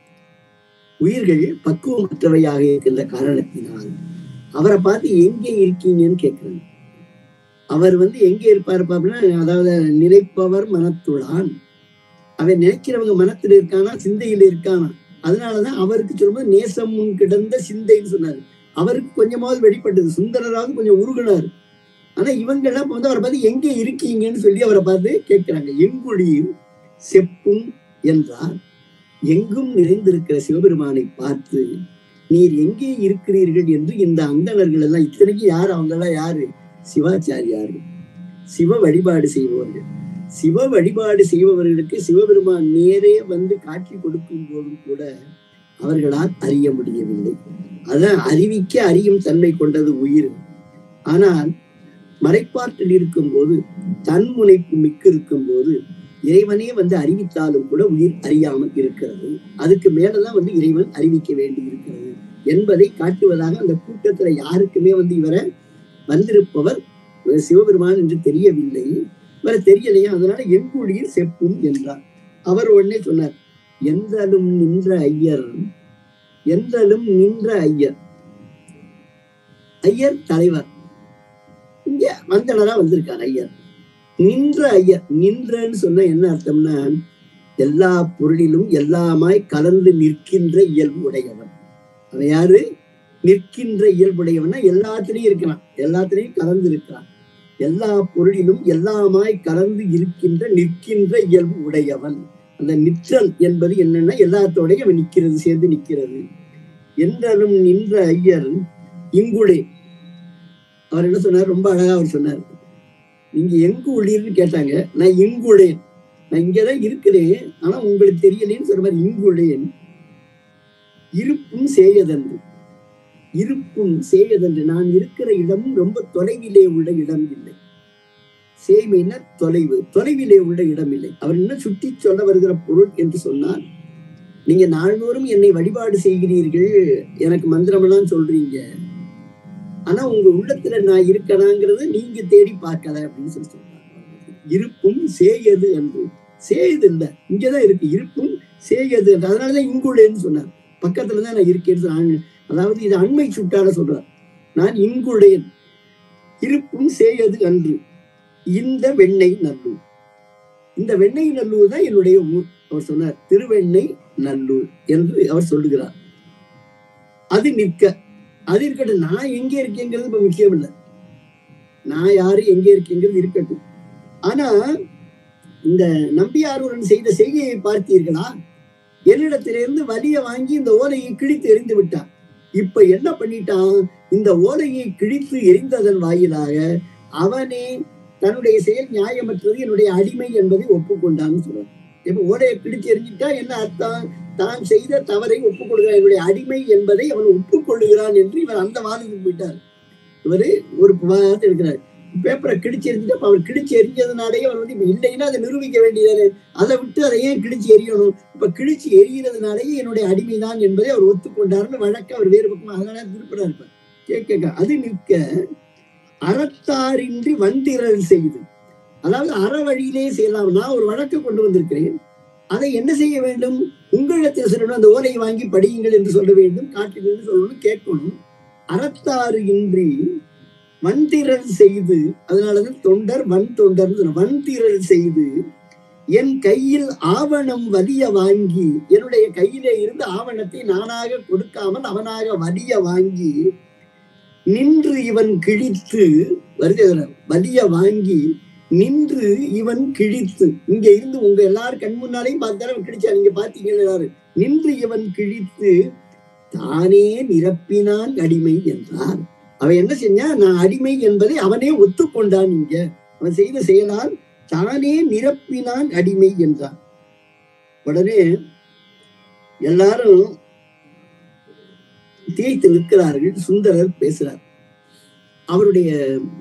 உயிர்கள் பக்குவம் அற்றவையாக இருக்கின்ற காரணத்தினால் அவரை பார்த்து எங்கே இருக்கீங்கன்னு கேட்கிறாங்க அவர் வந்து எங்கே இருப்பார் அப்படின்னா அதாவது நினைப்பவர் மனத்துளான் அவன் நினைக்கிறவங்க மனத்துல இருக்கானா சிந்தையில இருக்கானா அதனாலதான் அவருக்கு சொல்லும்போது நேசம் முன் கிடந்த சிந்தைன்னு சொன்னாரு அவருக்கு கொஞ்சமாவது வெளிப்பட்டது சுந்தரராவது கொஞ்சம் உருகுனார் ஆனா இவங்க எல்லாம் இப்ப வந்து அவரை பார்த்து எங்க இருக்கீங்கன்னு சொல்லி அவரை பார்த்து கேட்கிறாங்க எங்குழியில் செப்பும் என்றார் எங்கும் நிறைந்திருக்கிற சிவபெருமானை பார்த்து நீர் எங்கே இருக்கிறீர்கள் என்று இந்த அந்தணர்கள் எல்லாம் இத்தனைக்கு யார் அவங்க எல்லாம் யாரு சிவாச்சாரியார்கள் சிவ வழிபாடு செய்பவர்கள் சிவ வழிபாடு செய்பவர்களுக்கு சிவபெருமான் நேரே வந்து காட்சி கொடுக்கும் போதும் கூட அவர்களால் அறிய முடியவில்லை அதான் அறிவிக்க அறியும் தன்மை கொண்டது உயிர் ஆனால் மறைப்பாற்றில் இருக்கும் போது தன்முனைப்பு மிக்க இருக்கும் போது இறைவனே வந்து அறிவித்தாலும் கூட உயிர் அறியாமல் இருக்கிறது அதுக்கு மேலதான் வந்து இறைவன் அறிவிக்க வேண்டி இருக்கிறது என்பதை காட்டுவதாக அந்த கூட்டத்துல யாருக்குமே வந்து இவரை வந்திருப்பவர் சிவபெருமான் என்று தெரியவில்லை இவரை தெரியலையா அதனால எங்குழியில் செப்பும் என்றார் அவர் உடனே சொன்னார் எந்தலும் நின்ற ஐயர் எந்தலும் நின்ற ஐயர் ஐயர் தலைவர் இங்க வந்தனரா வந்திருக்கார் ஐயர் நின்ற ஐயர் நின்றன்னு சொன்னா என்ன அர்த்தம்னா எல்லா பொருளிலும் எல்லாமாய் கலந்து நிற்கின்ற இயல்பு உடையவன் அவன் யாரு நிற்கின்ற இயல்புடையவனா எல்லாத்திலையும் இருக்கிறான் எல்லாத்திலையும் கலந்து இருக்கிறான் எல்லா பொருளிலும் எல்லாமாய் கலந்து இருக்கின்ற நிற்கின்ற இயல்பு உடையவன் அந்த நிற்றல் என்பது என்னன்னா எல்லாத்தோடையும் அவன் நிக்கிறது சேர்ந்து நிக்கிறது என்றாலும் நின்ற ஐயர் இங்குளே அவர் என்ன சொன்னார் ரொம்ப அழகா அவர் சொன்னார் நீங்க எங்கு உள்ளீர்னு கேட்டாங்க நான் இங்குளேன் நான் இங்கதான் இருக்கிறேன் ஆனா உங்களுக்கு தெரியலேன்னு சொல்ற மாதிரி இங்குளேன் இருப்பும் சேயதன்று இருப்பும் சேயதன்று நான் இருக்கிற இடம் ரொம்ப தொலைவிலே உள்ள இடம் இல்லை சேமைனா தொலைவு தொலைவிலே உள்ள இடம் இல்லை அவர் என்ன சுட்டி சொல்ல வருகிற பொருள் என்று சொன்னால் நீங்க நாள்தோறும் என்னை வழிபாடு செய்கிறீர்கள் எனக்கு மந்திரமெல்லாம் சொல்றீங்க ஆனா உங்க உள்ளத்துல நான் இருக்கணாங்கிறத நீங்க தேடி பார்க்கல அப்படின்னு சொல்லி சொல்றாங்க இருப்பும் சேயது என்று சேயது இல்ல இங்கதான் இருக்கு இருப்பும் சேயது என்று அதனாலதான் இங்குள்ளேன்னு சொன்னார் பக்கத்துல தான் நான் இருக்கேன்னு சொன்னாங்க அதாவது இது அண்மை சுட்டால சொல்றார் நான் இங்குள்ளேன் இருப்பும் சேயது அன்று இந்த வெண்ணெய் நல்லூர் இந்த வெண்ணெய் நல்லூர் தான் என்னுடைய ஊர் அவர் சொன்னார் திருவெண்ணெய் நல்லூர் என்று அவர் சொல்லுகிறார் அது நிற்க அது இருக்கட்டும் நான் எங்க இருக்கேங்கிறது இப்ப முக்கியம் இல்லை நான் யாரு எங்க இருக்கேங்கிறது இருக்கட்டும் ஆனா இந்த நம்பியாரூரன் செய்த செய்கையை பார்த்தீர்களா என்னிடத்திலிருந்து வலிய வாங்கி இந்த ஓலையை கிழித்து எறிந்து விட்டான் இப்ப என்ன பண்ணிட்டான் இந்த ஓலையை கிழித்து எரிந்ததன் வாயிலாக அவனே தன்னுடைய செயல் நியாயமற்றது என்னுடைய அடிமை என்பதை ஒப்புக்கொண்டான்னு சொல்றான் இப்ப ஓலையை கிழித்து எரிஞ்சிட்டா என்ன அர்த்தம் தான் செய்த தவறை ஒப்புக்கொள்கிறான் என்னுடைய அடிமை என்பதை அவன் ஒப்புக்கொள்ளுகிறான் என்று இவர் அந்த வாதத்துக்கு போயிட்டார் இவரு ஒரு வாதத்தை எடுக்கிறார் பேப்பரை கிழிச்சு எரிஞ்சுட்டு அப்ப அவர் கிழிச்சு எரிஞ்சதுனாலே அவர் வந்து இப்ப இல்லைன்னா அதை நிரூபிக்க வேண்டியது அதை விட்டு அதை ஏன் கிழிச்சு எரியணும் இப்ப கிழிச்சு எரியறதுனாலேயே என்னுடைய அடிமைதான் என்பதை அவர் ஒத்துக்கொண்டாருன்னு வழக்க அவர் வேறு பக்கமா அதனால திருப்படா இருப்பார் கேட்க அது நிற்க அறத்தாரின்றி வந்திரல் செய்து அதாவது அற வழியிலே செய்யலாம் நான் ஒரு வழக்கு கொண்டு வந்திருக்கிறேன் அதை என்ன செய்ய வேண்டும் உங்களிடத்தில் சொல்லணும் அந்த ஓலையை வாங்கி படியுங்கள் என்று சொல்ல வேண்டும் காட்டுங்கள் என்று சொல்லணும் கேட்கணும் அறத்தாறு இன்றி வன்திரல் செய்து அதனாலதான் தொண்டர் வன் தொண்டர் வன்திரல் செய்து என் கையில் ஆவணம் வலிய வாங்கி என்னுடைய கையிலே இருந்து ஆவணத்தை நானாக கொடுக்காமல் அவனாக வலிய வாங்கி நின்று இவன் கிழித்து வருகிற வலிய வாங்கி நின்று இவன் கிழித்து இங்க இருந்து உங்க எல்லாரும் கண் முன்னாலையும் பார்த்தாலும் கிழிச்சா நீங்க பாத்தீங்க எல்லாரும் நின்று இவன் கிழித்து தானே நிரப்பினான் அடிமை என்றார் அவன் என்ன செஞ்சான் நான் அடிமை என்பதை அவனே ஒத்துக்கொண்டான் இங்க அவன் செய்த செயலால் தானே நிரப்பினான் அடிமை என்றான் உடனே எல்லாரும் தேய்த்து நிற்கிறார்கள் சுந்தரர் பேசுறார் அவருடைய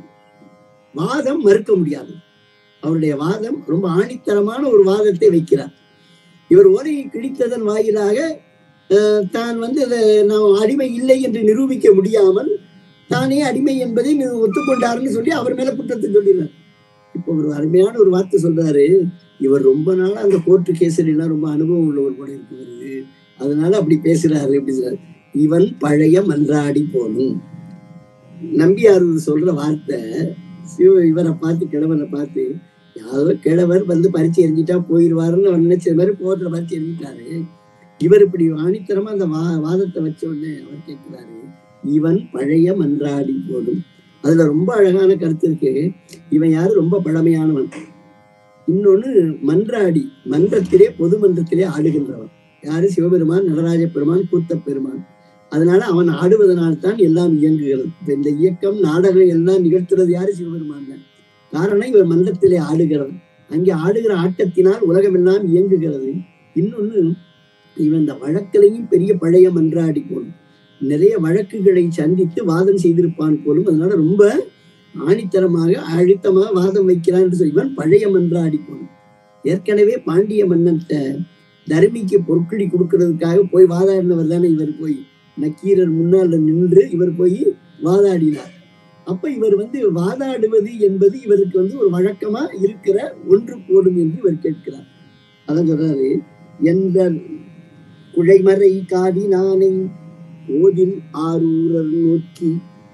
வாதம் மறுக்க முடியாது அவருடைய வாதம் ரொம்ப ஆணித்தரமான ஒரு வாதத்தை வைக்கிறார் இவர் ஓலையை கிழித்ததன் வாயிலாக அஹ், தான் வந்து அதை நான் அடிமை இல்லை என்று நிரூபிக்க முடியாமல் தானே அடிமை என்பதை நீ ஒத்துக்கொண்டாருன்னு சொல்லி அவர் மேல குற்றத்தை சொல்லிடுறார் இப்போ ஒரு அருமையான ஒரு வார்த்தை சொல்றாரு இவர் ரொம்ப நாளா அந்த கோர்ட்டு கேஸ்ல எல்லாம் ரொம்ப அனுபவம் உள்ளவர் போல இருக்கிறது அதனால அப்படி பேசுறாரு அப்படி சொல்றாரு இவன் பழைய மன்றாடி போனும் நம்பியார் சொல்ற வார்த்தை சிவ இவரை பார்த்து கிழவனை பார்த்து யாரோ கிழவர் வந்து பறிச்சு எரிஞ்சிட்டா போயிடுவாருன்னு அவர் நினைச்ச மாதிரி போர்ல பறிச்சு எரிஞ்சிட்டாரு இவர் இப்படி ஆணித்தரமா அந்த வா வாதத்தை வச்ச உடனே அவர் கேட்கிறாரு இவன் பழைய மன்றாடி போடும் அதுல ரொம்ப அழகான கருத்து இருக்கு இவன் யாரு ரொம்ப பழமையானவன் இன்னொன்னு மன்றாடி மன்றத்திலே பொது மன்றத்திலே ஆடுகின்றவன் யாரு சிவபெருமான் நடராஜ பெருமான் கூத்த பெருமான் அதனால அவன் ஆடுவதனால்தான் எல்லாம் இயங்குகிறது இப்ப இந்த இயக்கம் நாடகம் எல்லாம் நிகழ்த்துறது யாரு சிவபெருமான் தான் காரணம் இவர் மன்றத்திலே ஆடுகிறவன் அங்கே ஆடுகிற ஆட்டத்தினால் உலகம் எல்லாம் இயங்குகிறது இன்னொன்னு இவன் இந்த வழக்கிலையும் பெரிய பழைய மன்றாடி போலும் நிறைய வழக்குகளை சந்தித்து வாதம் செய்திருப்பான் போலும் அதனால ரொம்ப ஆணித்தரமாக அழுத்தமாக வாதம் வைக்கிறான் என்று சொல்லி இவன் பழைய மன்றாடி போலும் ஏற்கனவே பாண்டிய மன்னன்ட்ட தர்மிக்கு பொற்களி கொடுக்கறதுக்காக போய் வாதாடினவர் தானே இவர் போய் நக்கீரர் முன்னால் நின்று இவர் போய் வாதாடினார் அப்ப இவர் வந்து வாதாடுவது என்பது இவருக்கு வந்து ஒரு வழக்கமா இருக்கிற ஒன்று போடும் என்று இவர் கேட்கிறார் அதான் சொல்றாரு எந்த குழைமறை காதி நானை ஓதில் ஆரூரர் நோக்கி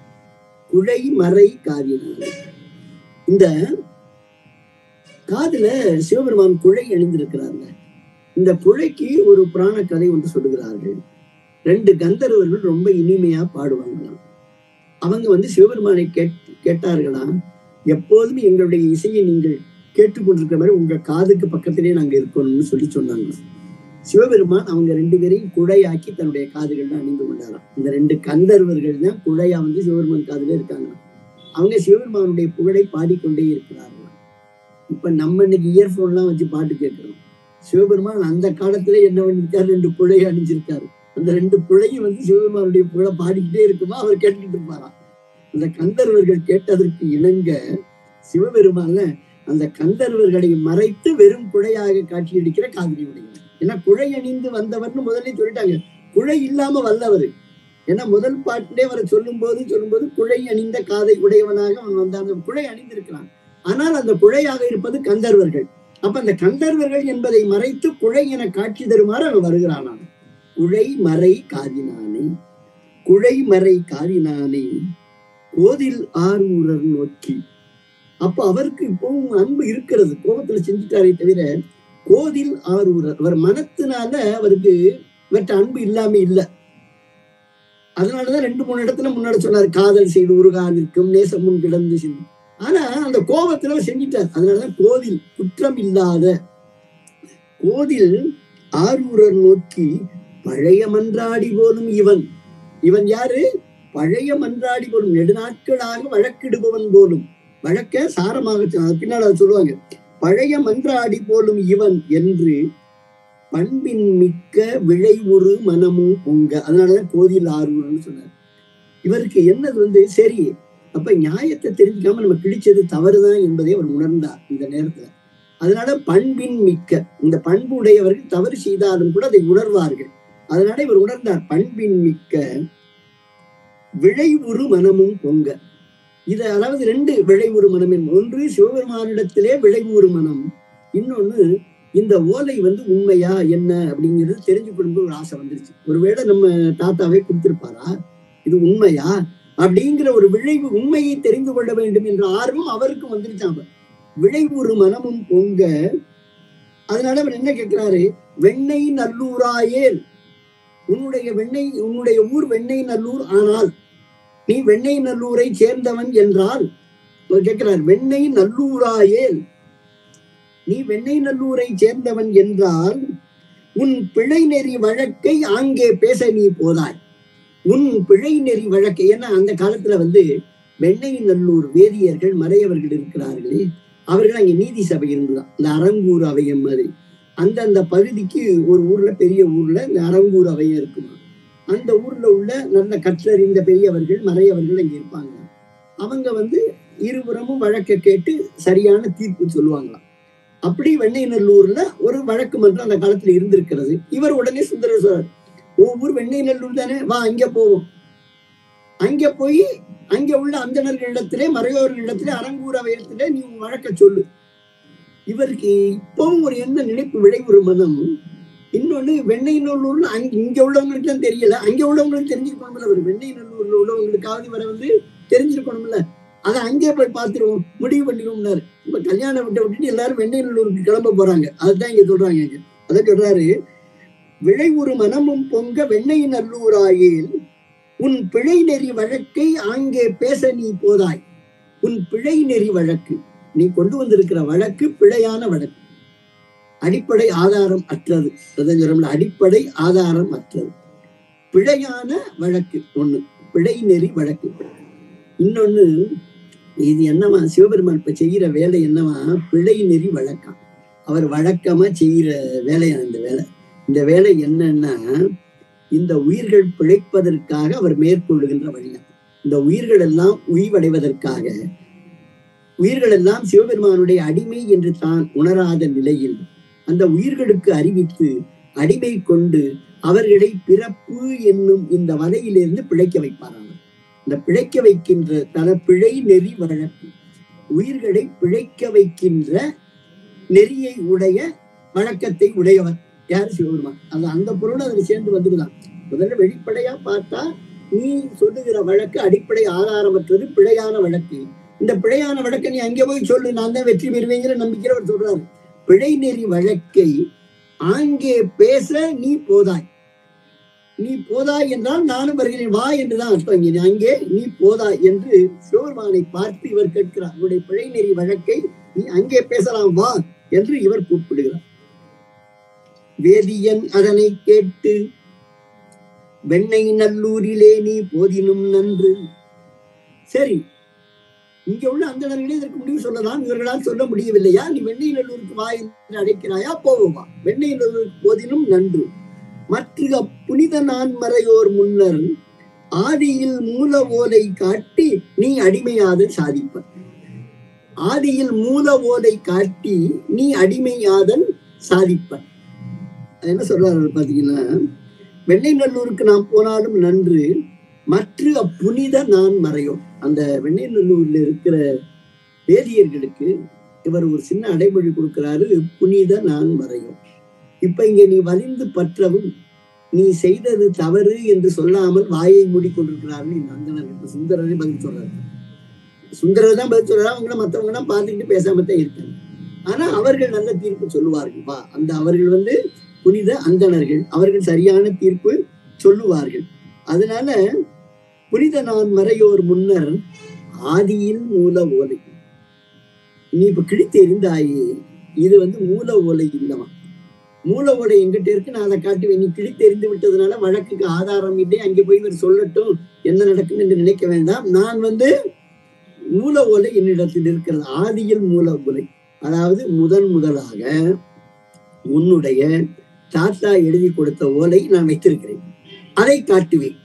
குழைமறை காதி நானை இந்த காதுல சிவபெருமான் குழை எழுந்திருக்கிறாங்க இந்த குழைக்கு ஒரு புராண கதை ஒன்று சொல்லுகிறார்கள் ரெண்டு கந்தர்வர்கள் ரொம்ப இனிமையா பாடுவாங்களாம் அவங்க வந்து சிவபெருமானை கேட் கேட்டார்களாம் எப்போதும் எங்களுடைய இசையை நீங்கள் கேட்டுக்கொண்டிருக்கிற மாதிரி உங்க காதுக்கு பக்கத்திலே நாங்க இருக்கணும்னு சொல்லி சொன்னாங்க சிவபெருமான் அவங்க ரெண்டு பேரையும் குழையாக்கி தன்னுடைய காதுகள்ல அணிந்து கொண்டாராம் இந்த ரெண்டு கந்தர்வர்கள் தான் குழையா வந்து சிவபெருமான் காதுல இருக்காங்க அவங்க சிவபெருமானுடைய புகழை பாடிக்கொண்டே இருக்கிறார்கள் இப்ப நம்ம இன்னைக்கு இயர்போன்லாம் வச்சு பாட்டு கேட்கிறோம் சிவபெருமான் அந்த காலத்துல என்ன பண்ணிருக்காரு ரெண்டு புழையை அணிஞ்சிருக்காரு அந்த ரெண்டு புழையும் வந்து சிவபெருமானுடைய புகழை பாடிக்கிட்டே இருக்குமா அவர் கேட்டுக்கிட்டு இருப்பாராம் அந்த கந்தர்வர்கள் கேட்டதற்கு இணங்க சிவபெருமான அந்த கந்தர்வர்களை மறைத்து வெறும் குழையாக காட்சியளிக்கிற காவிரி உடையவர் ஏன்னா குழை அணிந்து வந்தவர்னு முதல்ல சொல்லிட்டாங்க குழை இல்லாம வல்லவர் ஏன்னா முதல் பாட்டிலே அவரை சொல்லும் போது சொல்லும்போது குழை அணிந்த காதை உடையவனாக அவன் வந்தான் குழை அணிந்திருக்கிறான் ஆனால் அந்த குழையாக இருப்பது கந்தர்வர்கள் அப்ப அந்த கந்தர்வர்கள் என்பதை மறைத்து குழை என காட்சி தருமாறு அவன் வருகிறானான் குழை மறை காதினானே குழை மறை காதினானே கோதில் ஆரூரர் நோக்கி அப்ப அவருக்கு இப்பவும் அன்பு இருக்கிறது கோபத்துல செஞ்சுட்டாரே தவிர கோதில் ஆரூரர் அவர் மனத்தினால அவருக்கு இவற்ற அன்பு இல்லாம இல்ல அதனாலதான் ரெண்டு மூணு இடத்துல முன்னாடி சொன்னார் காதல் செய்து உருகா நிற்கும் நேசம் முன் கிடந்து சென்று ஆனா அந்த கோபத்துல அவர் செஞ்சிட்டார் அதனாலதான் கோதில் குற்றம் இல்லாத கோதில் ஆரூரர் நோக்கி பழைய மன்றாடி போலும் இவன் இவன் யாரு பழைய மன்றாடி போலும் நெடுநாட்களாக வழக்கிடுபவன் போலும் வழக்க சாரமாக சொன்னார். பின்னால் அதை சொல்லுவாங்க பழைய மன்றாடி போலும் இவன் என்று பண்பின் மிக்க விளைவுறு மனமும் பொங்க அதனாலதான் கோதில் ஆரூர்னு சொன்னார் இவருக்கு என்னது வந்து சரி அப்ப நியாயத்தை தெரிஞ்சுக்காம நம்ம கிழிச்சது தவறுதான் என்பதை அவர் உணர்ந்தார் இந்த நேரத்துல அதனால பண்பின் மிக்க இந்த பண்பு உடையவர்கள் தவறு செய்தாலும் கூட அதை உணர்வார்கள் அதனால இவர் உணர்ந்தார் பண்பின் மிக்க விளைவுறு மனமும் பொங்க இது அதாவது ரெண்டு விளைவுறு மனம் ஒன்று சிவபெருமானிடத்திலே விளைவுறு மனம் இன்னொன்னு இந்த ஓலை வந்து உண்மையா என்ன அப்படிங்கிறது தெரிஞ்சுக்கணும் ஒரு ஆசை வந்துருச்சு ஒருவேளை நம்ம தாத்தாவே கொடுத்திருப்பாரா இது உண்மையா அப்படிங்கிற ஒரு விளைவு உண்மையை தெரிந்து கொள்ள வேண்டும் என்ற ஆர்வம் அவருக்கு வந்துருச்சாம விளைவுறு மனமும் பொங்க அதனால அவர் என்ன கேட்கிறாரு வெண்ணெய் நல்லூராயேல் உன்னுடைய வெண்ணெய் உன்னுடைய ஊர் வெண்ணெய் நல்லூர் ஆனால் நீ வெண்ணெய் நல்லூரை சேர்ந்தவன் என்றால் அவர் கேட்கிறார் வெண்ணெய் நல்லூராயேல் நீ வெண்ணெய் நல்லூரை சேர்ந்தவன் என்றால் உன் பிழை நெறி வழக்கை ஆங்கே பேச நீ போதாய் உன் பிழை நெறி வழக்கை ஏன்னா அந்த காலத்துல வந்து வெண்ணெய் நல்லூர் வேதியர்கள் மறையவர்கள் இருக்கிறார்களே அவர்கள் அங்கே நீதி சபை இருந்துதான் இந்த அரங்கூர் அவையம் மாதிரி அந்தந்த பகுதிக்கு ஒரு ஊர்ல பெரிய ஊர்ல இந்த அரங்கூர் அவையம் இருக்குமா அந்த ஊர்ல உள்ள நல்ல கற்றறிந்த பெரியவர்கள் மறையவர்கள் அங்க இருப்பாங்க அவங்க வந்து இருபுறமும் வழக்கை கேட்டு சரியான தீர்ப்பு சொல்லுவாங்களாம் அப்படி வெண்ணெய்நல்லூர்ல ஒரு வழக்கு மன்றம் அந்த காலத்துல இருந்திருக்கிறது இவர் உடனே சுந்தர சொல்றார் ஒவ்வொரு வெண்ணெய்நல்லூர் தானே வா அங்க போவோம் அங்க போய் அங்க உள்ள அந்தணர்களிடத்திலே மறையோர்களிடத்திலே அரங்கூர் அவையத்திலே நீ உன் வழக்க சொல்லு இவருக்கு இப்பவும் ஒரு என்ன நினைப்பு விளைவுறு மனம் இன்னொன்னு வெண்ணெய் நல்லூர்ல அங்க இங்க உள்ளவங்களுக்கு தான் தெரியல அங்க உள்ளவங்களுக்கு தெரிஞ்சிருக்கணும்ல ஒரு வெண்ணெய் நல்லூர்ல உள்ளவங்களுக்காவது வர வந்து தெரிஞ்சிருக்கணும்ல அதை அங்கே போய் பார்த்துருவோம் முடிவு பண்ணிடுவோம்னாரு இப்ப கல்யாணம் விட்டு விட்டுட்டு எல்லாரும் வெண்ணெய் நல்லூருக்கு கிளம்ப போறாங்க அதுதான் இங்க சொல்றாங்க இங்க அதான் சொல்றாரு விளைவுறு மனமும் பொங்க வெண்ணெய் நல்லூராயேல் உன் பிழை நெறி வழக்கை ஆங்கே பேச நீ போதாய் உன் பிழை நெறி வழக்கு நீ கொண்டு வந்திருக்கிற வழக்கு பிழையான வழக்கு அடிப்படை ஆதாரம் அற்றது அதான் சொல்றோம்ல, அடிப்படை ஆதாரம் அற்றது பிழையான வழக்கு ஒண்ணு பிழை நெறி வழக்கு இன்னொன்னு இது என்னவா சிவபெருமான் இப்ப செய்யற வேலை என்னவா பிழை நெறி வழக்கம் அவர் வழக்கமா செய்யற வேலையா இந்த வேலை இந்த வேலை என்னன்னா இந்த உயிர்கள் பிழைப்பதற்காக அவர் மேற்கொள்ளுகின்ற வழியா இந்த உயிர்கள் எல்லாம் உய்வடைவதற்காக உயிர்கள் எல்லாம் சிவபெருமானுடைய அடிமை என்று தான் உணராத நிலையில் அந்த உயிர்களுக்கு அறிவித்து அடிமை கொண்டு அவர்களை பிறப்பு என்னும் இந்த வலையிலிருந்து பிழைக்க வைப்பாராம் இந்த பிழைக்க வைக்கின்ற தன பிழை நெறி வழக்கு உயிர்களை பிழைக்க வைக்கின்ற நெறியை உடைய வழக்கத்தை உடையவர் யார் சிவபெருமான் அது அந்த பொருள் அதுல சேர்ந்து வந்துடுதான் முதல்ல வெளிப்படையா பார்த்தா நீ சொல்லுகிற வழக்கு அடிப்படை ஆதாரமற்றது பிழையான வழக்கு இந்த பிழையான வழக்கை நீ அங்கே போய் சொல்லு நான் தான் வெற்றி பெறுவேங்கிற நம்பிக்கையில அவர் சொல்றாரு பிழை நெறி வழக்கை ஆங்கே பேச நீ போதாய் நீ போதா என்றால் நானும் வருகிறேன் வா என்றுதான் அர்த்தம் இங்கே அங்கே நீ போதா என்று சிவபெருமானை பார்த்து இவர் கேட்கிறார் உன்னுடைய பிழை நெறி வழக்கை நீ அங்கே பேசலாம் வா என்று இவர் கூப்பிடுகிறார் வேதியன் அதனை கேட்டு வெண்ணெய் நல்லூரிலே நீ போதினும் நன்று சரி இங்க உள்ள அந்தணர்களே இதற்கு முடிவு சொல்லலாம் இவர்களால் சொல்ல முடியவில்லையா நீ வெண்ணெய் நல்லூருக்கு வா என்று அழைக்கிறாயா போவோம் வா வெண்ணெய் நல்லூருக்கு போதினும் நன்று மற்ற புனித நான் மறையோர் முன்னர் ஆதியில் மூல ஓலை காட்டி நீ அடிமையாதல் சாதிப்ப ஆதியில் மூல ஓலை காட்டி நீ அடிமையாதல் சாதிப்ப அது என்ன சொல்றாரு பாத்தீங்கன்னா வெண்ணை நல்லூருக்கு நாம் போனாலும் நன்று மற்ற அப்புனித நான் மறையோம் அந்த வெண்ணை நல்லூர்ல இருக்கிற வேதியர்களுக்கு இவர் ஒரு சின்ன அடைமொழி கொடுக்கிறாரு புனித நான் மறையோம் இப்ப இங்க நீ வலிந்து பற்றவும் நீ செய்தது தவறு என்று சொல்லாமல் வாயை மூடிக்கொண்டிருக்கிறார்கள் இந்த அந்தனர் சுந்தரரை பதில் சொல்றாரு சுந்தரர் தான் பதில் சொல்றாரு அவங்கள மத்தவங்க எல்லாம் பார்த்துக்கிட்டு பேசாம தான் இருக்காங்க ஆனா அவர்கள் நல்ல தீர்ப்பு சொல்லுவார்கள் வா அந்த அவர்கள் வந்து புனித அந்தணர்கள் அவர்கள் சரியான தீர்ப்பு சொல்லுவார்கள் அதனால புனித நான் மறையோர் முன்னர் ஆதியில் மூல ஓலை நீ இப்ப கிழித்து எரிந்தாயே இது வந்து மூல ஓலை இல்லவா மூல ஓலை எங்கிட்ட இருக்கு நான் அதை காட்டுவேன் நீ கிழித்து எரிந்து விட்டதுனால வழக்குக்கு ஆதாரம் இல்லை அங்கே போய் இவர் சொல்லட்டும் என்ன நடக்கும் என்று நினைக்க வேண்டாம் நான் வந்து மூல ஓலை என்னிடத்தில் இருக்கிறது ஆதியில் மூல ஓலை அதாவது முதன் முதலாக உன்னுடைய தாத்தா எழுதி கொடுத்த ஓலை நான் வைத்திருக்கிறேன் அதை காட்டுவேன்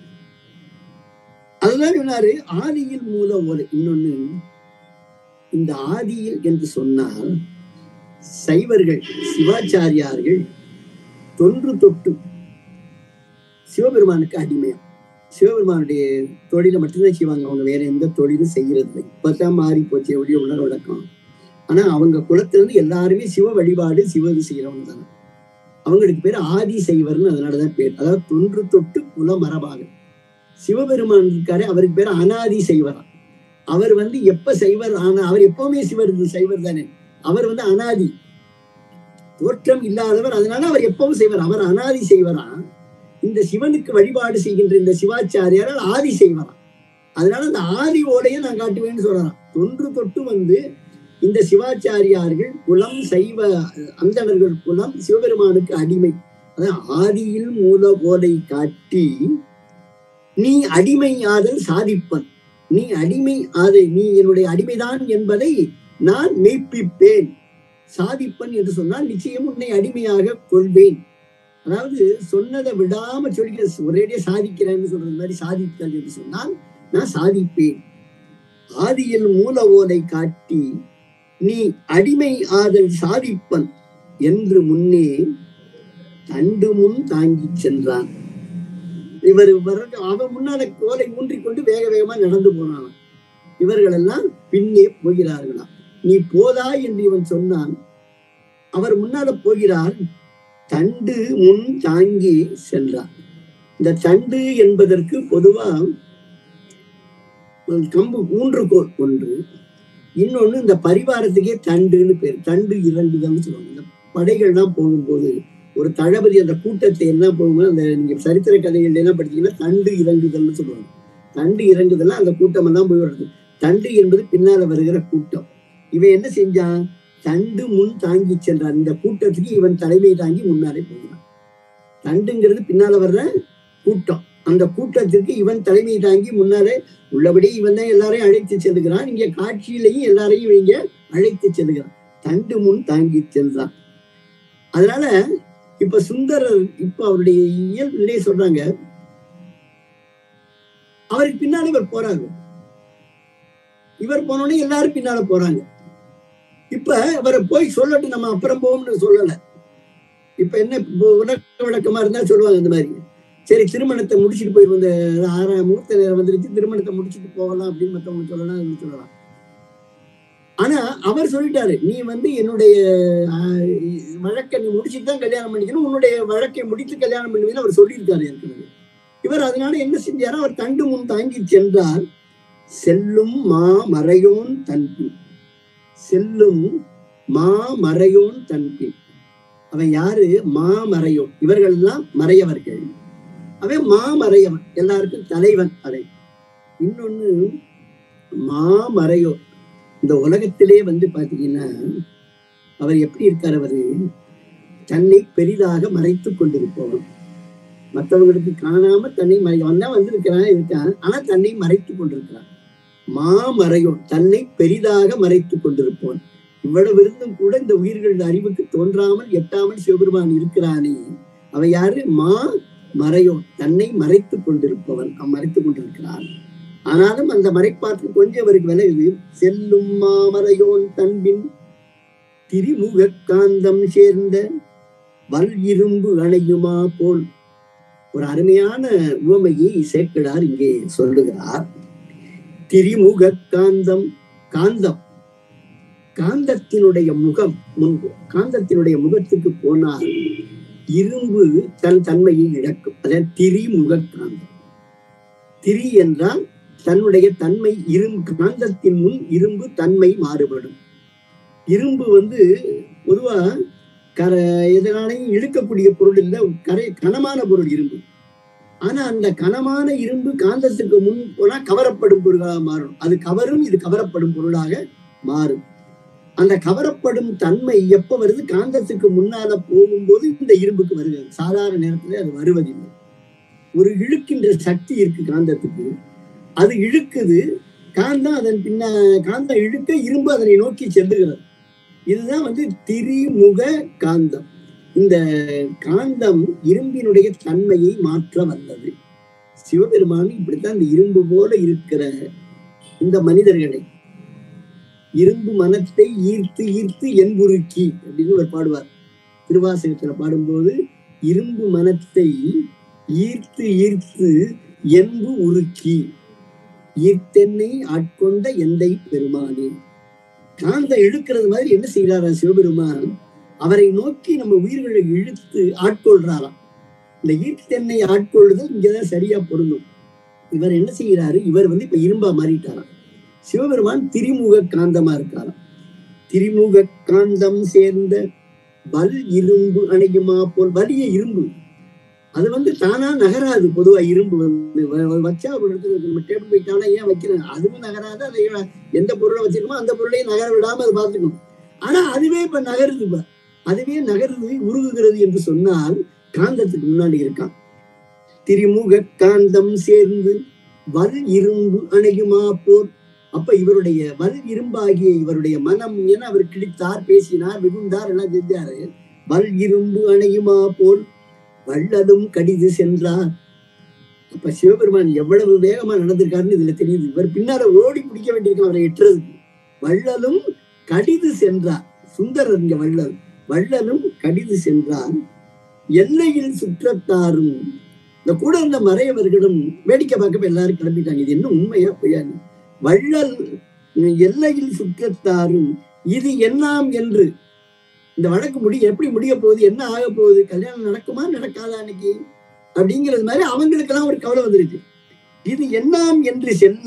அதுதான் சொன்னாரு ஆதியில் மூல ஓலை இன்னொன்னு இந்த ஆதியில் என்று சொன்னால் சைவர்கள் சிவாச்சாரியார்கள் தொன்று தொட்டு சிவபெருமானுக்கு அடிமையா சிவபெருமானுடைய தொழிலை மட்டும்தான் செய்வாங்க அவங்க வேற எந்த தொழிலும் செய்யறது இல்லை இப்பதான் மாறி போச்சு எப்படி உள்ள வழக்கம் ஆனா அவங்க குலத்துல இருந்து எல்லாருமே சிவ வழிபாடு சிவது செய்யறவங்க தானே அவங்களுக்கு பேர் ஆதி செய்வர்னு அதனாலதான் பேர் அதாவது தொன்று தொட்டு குல மரபாக சிவபெருமான் இருக்காரு அவருக்கு பேர் அனாதி செய்வரா அவர் வந்து எப்ப செய்வர் ஆனா அவர் எப்பவுமே சிவர் சைவர் தானே அவர் வந்து அனாதி தோற்றம் இல்லாதவர் அதனால அவர் எப்பவும் செய்வார் அவர் அனாதி செய்வரா இந்த சிவனுக்கு வழிபாடு செய்கின்ற இந்த சிவாச்சாரியாரால் ஆதி செய்வரா அதனால அந்த ஆதி ஓலையை நான் காட்டுவேன்னு சொல்லலாம் தொன்று தொட்டு வந்து இந்த சிவாச்சாரியார்கள் குலம் சைவ அந்தணர்கள் குலம் சிவபெருமானுக்கு அடிமை அதான் ஆதியில் மூல ஓலை காட்டி நீ அடிமை ஆதல் சாதிப்பன் நீ அடிமை ஆதை நீ என்னுடைய அடிமைதான் என்பதை நான் மெய்ப்பிப்பேன் சாதிப்பன் என்று சொன்னால் நிச்சயம் உன்னை அடிமையாக கொள்வேன் அதாவது சொன்னதை விடாம சொல்லி ஒரேடியா சாதிக்கிறேன்னு சொல்றது மாதிரி சாதித்தல் என்று சொன்னால் நான் சாதிப்பேன் ஆதியில் மூல ஓலை காட்டி நீ அடிமை ஆதல் சாதிப்பன் என்று முன்னே தண்டு முன் தாங்கிச் சென்றான் இவர் அவன் முன்னால கோலை ஊன்றிக்கொண்டு வேக வேகமா நடந்து போனான் இவர்கள் எல்லாம் பின்னே போகிறார்களாம் நீ போதா என்று இவன் சொன்னான் அவர் முன்னால போகிறார் தண்டு முன் தாங்கி சென்றார் இந்த தண்டு என்பதற்கு பொதுவா ஒரு கம்பு ஊன்றுகோல் ஒன்று இன்னொன்னு இந்த பரிவாரத்துக்கே தண்டுன்னு பேர் தண்டு இறங்குதல்னு சொல்லுவாங்க இந்த படைகள்லாம் போகும்போது ஒரு தளபதி அந்த கூட்டத்தை எல்லாம் போகும்போது அந்த நீங்க சரித்திர கதைகள் எல்லாம் படிச்சீங்கன்னா தண்டு இறங்குதல்னு சொல்லுவாங்க தண்டு இறங்குதல்னா அந்த கூட்டம் எல்லாம் போய் வருது தண்டு என்பது பின்னால வருகிற கூட்டம் இவன் என்ன செஞ்சான் தண்டு முன் தாங்கி சென்றான் இந்த கூட்டத்துக்கு இவன் தலைமை தாங்கி முன்னாலே போகிறான் தண்டுங்கிறது பின்னால வர்ற கூட்டம் அந்த கூட்டத்திற்கு இவன் தலைமை தாங்கி முன்னாலே உள்ளபடி இவன் தான் எல்லாரையும் அழைத்து செல்லுகிறான் இங்க காட்சியிலையும் எல்லாரையும் இங்க அழைத்து செல்லுகிறான் தண்டு முன் தாங்கி சென்றான் அதனால இப்ப சுந்தரர் இப்ப அவருடைய இயல்பு சொல்றாங்க அவருக்கு பின்னால இவர் போறாங்க இவர் போனோடனே எல்லாரும் பின்னால போறாங்க இப்ப அவரை போய் சொல்லட்டும் நம்ம அப்புறம் போவோம்னு சொல்லல இப்ப என்ன உலக விளக்கமா இருந்தா சொல்லுவாங்க இந்த மாதிரி சரி திருமணத்தை முடிச்சுட்டு போயிரு இந்த ஆறாம் முகூர்த்த நேரம் வந்துருச்சு திருமணத்தை முடிச்சுட்டு போகலாம் அப்படின்னு மத்தவங்க சொல்லலாம் சொல்லலாம் ஆனா அவர் சொல்லிட்டாரு நீ வந்து என்னுடைய வழக்கை நீ முடிச்சுட்டு தான் கல்யாணம் பண்ணிக்கணும் உன்னுடைய வழக்கை முடித்து கல்யாணம் பண்ணுவேன்னு அவர் சொல்லியிருக்காரு ஏற்கனவே இவர் அதனால என்ன செஞ்சாரோ அவர் தண்டு முன் தாங்கி சென்றார் செல்லும் மா மறையோன் தன்பின் செல்லும் மா மறையோன் தன்பின் அவன் யாரு மா மறையோன் இவர்கள் எல்லாம் மறையவர்கள் அவன் மாமறையவன் எல்லாருக்கும் தலைவன் அவன் இன்னொன்னு மாமறையோ இந்த உலகத்திலே வந்து பாத்தீங்கன்னா அவர் எப்படி இருக்கார் அவரு தன்னை பெரிதாக மறைத்துக் கொண்டிருப்பவன் மற்றவங்களுக்கு காணாம தன்னை மறை அவன் தான் வந்திருக்கிறான் இருக்கான் ஆனா தன்னை மறைத்துக் கொண்டிருக்கிறான் மாமறையோ தன்னை பெரிதாக மறைத்துக் கொண்டிருப்பவன் இவ்வளவு இருந்தும் கூட இந்த உயிர்கள் அறிவுக்கு தோன்றாமல் எட்டாமல் சிவபெருமான் இருக்கிறானே அவன் யாரு மா மறையோ தன்னை மறைத்துக் கொண்டிருப்பவன் அவன் மறைத்துக் கொண்டிருக்கிறான் ஆனாலும் அந்த மறைப்பாற்று கொஞ்சம் அவருக்கு விலகுது செல்லும் மாமறையோன் தன்பின் திரிமுக காந்தம் சேர்ந்த வல் இரும்பு அணையுமா போல் ஒரு அருமையான உவமையை சேக்கிடார் இங்கே சொல்லுகிறார் திரிமுக காந்தம் காந்தம் காந்தத்தினுடைய முகம் முன்பு காந்தத்தினுடைய முகத்துக்கு போனால் இரும்பு தன் தன்மையை இழக்கும் அதாவது திரிமுக காந்தம் திரி என்றால் தன்னுடைய தன்மை இரும்பு காந்தத்தின் முன் இரும்பு தன்மை மாறுபடும் இரும்பு வந்து பொதுவா கர எதனாலையும் இழுக்கக்கூடிய பொருள் இல்லை கரை கனமான பொருள் இரும்பு ஆனா அந்த கனமான இரும்பு காந்தத்துக்கு முன் போனா கவரப்படும் பொருளாக மாறும் அது கவரும் இது கவரப்படும் பொருளாக மாறும் அந்த கவரப்படும் தன்மை எப்ப வருது காந்தத்துக்கு முன்னால போகும்போது இந்த இரும்புக்கு வருகிறது சாதாரண நேரத்துல அது வருவதில்லை ஒரு இழுக்கின்ற சக்தி இருக்கு காந்தத்துக்கு அது இழுக்குது காந்தம் அதன் பின்ன காந்தம் இழுக்க இரும்பு அதனை நோக்கி செல்லுகிறது இதுதான் வந்து திரிமுக காந்தம் இந்த காந்தம் இரும்பினுடைய தன்மையை மாற்ற வல்லது சிவபெருமான் இப்படித்தான் இந்த இரும்பு போல இருக்கிற இந்த மனிதர்களை இரும்பு மனத்தை ஈர்த்து ஈர்த்து என்புருக்கி அப்படின்னு ஒரு பாடுவார் திருவாசகத்துல பாடும்போது இரும்பு மனத்தை ஈர்த்து ஈர்த்து என்பு உருக்கி ஈர்த்தென்னை ஆட்கொண்ட எந்தை பெருமானே காந்தம் இழுக்கிறது மாதிரி என்ன செய்யறாரா சிவபெருமான் அவரை நோக்கி நம்ம உயிர்களை இழுத்து ஆட்கொள்றாராம் இந்த ஈர்த்தென்னை ஆட்கொள்ளுதல் இங்கதான் சரியா பொருந்தும் இவர் என்ன செய்கிறாரு இவர் வந்து இப்ப இரும்பா மாறிட்டாராம் சிவபெருமான் திரிமுக காந்தமா இருக்காராம் திரிமுக காந்தம் சேர்ந்த வல் இரும்பு அணையுமா போல் வலிய இரும்பு அது வந்து தானா நகராது பொதுவா இரும்பு வந்து வ- வ- வச்சா ஒரு இடத்துல நம்ம டேபிள் வைக்காம ஏன் வைக்கிறேன் அதுவும் நகராது அதை எந்த பொருளை வச்சிருக்கோமோ அந்த பொருளையும் நகர விடாம அதை பார்த்துக்கணும் ஆனா அதுவே இப்ப நகருது இப்ப அதுவே நகருது உருகுகிறது என்று சொன்னால் காந்தத்துக்கு முன்னாடி இருக்கான் திரிமுக காந்தம் சேர்ந்து வல் இரும்பு அணையுமா போர் அப்ப இவருடைய வல் இரும்பாகிய இவருடைய மனம் என அவர் கிழித்தார் பேசினார் விகுந்தார் எல்லாம் செஞ்சாரு வல் இரும்பு அணையுமா போல் வள்ளலும் கடிது சென்றார் அப்ப சிவபெருமான் எவ்வளவு வேகமா நடந்திருக்காருன்னு இதுல தெரியுது இவர் பின்னால ஓடி பிடிக்க வேண்டியிருக்கும் அவரை எட்டுறதுக்கு வள்ளலும் கடிது சென்றார் சுந்தரர் இங்க வள்ளல் வள்ளலும் கடிது சென்றார் எல்லையில் சுற்றத்தாரும் இந்த கூட இருந்த மறையவர்களும் வேடிக்கை பார்க்க எல்லாரும் கிளம்பிட்டாங்க இது என்ன உண்மையா பொய்யான்னு வள்ளல் எல்லையில் சுற்றத்தாரும் இது என்னாம் என்று இந்த வழக்கு முடிய எப்படி முடிய போகுது என்ன ஆக போகுது கல்யாணம் நடக்குமா நடக்காதா அன்னைக்கு அப்படிங்கிறது மாதிரி அவங்களுக்கெல்லாம் ஒரு கவலை வந்துருச்சு இது என்னாம் என்று செல்ல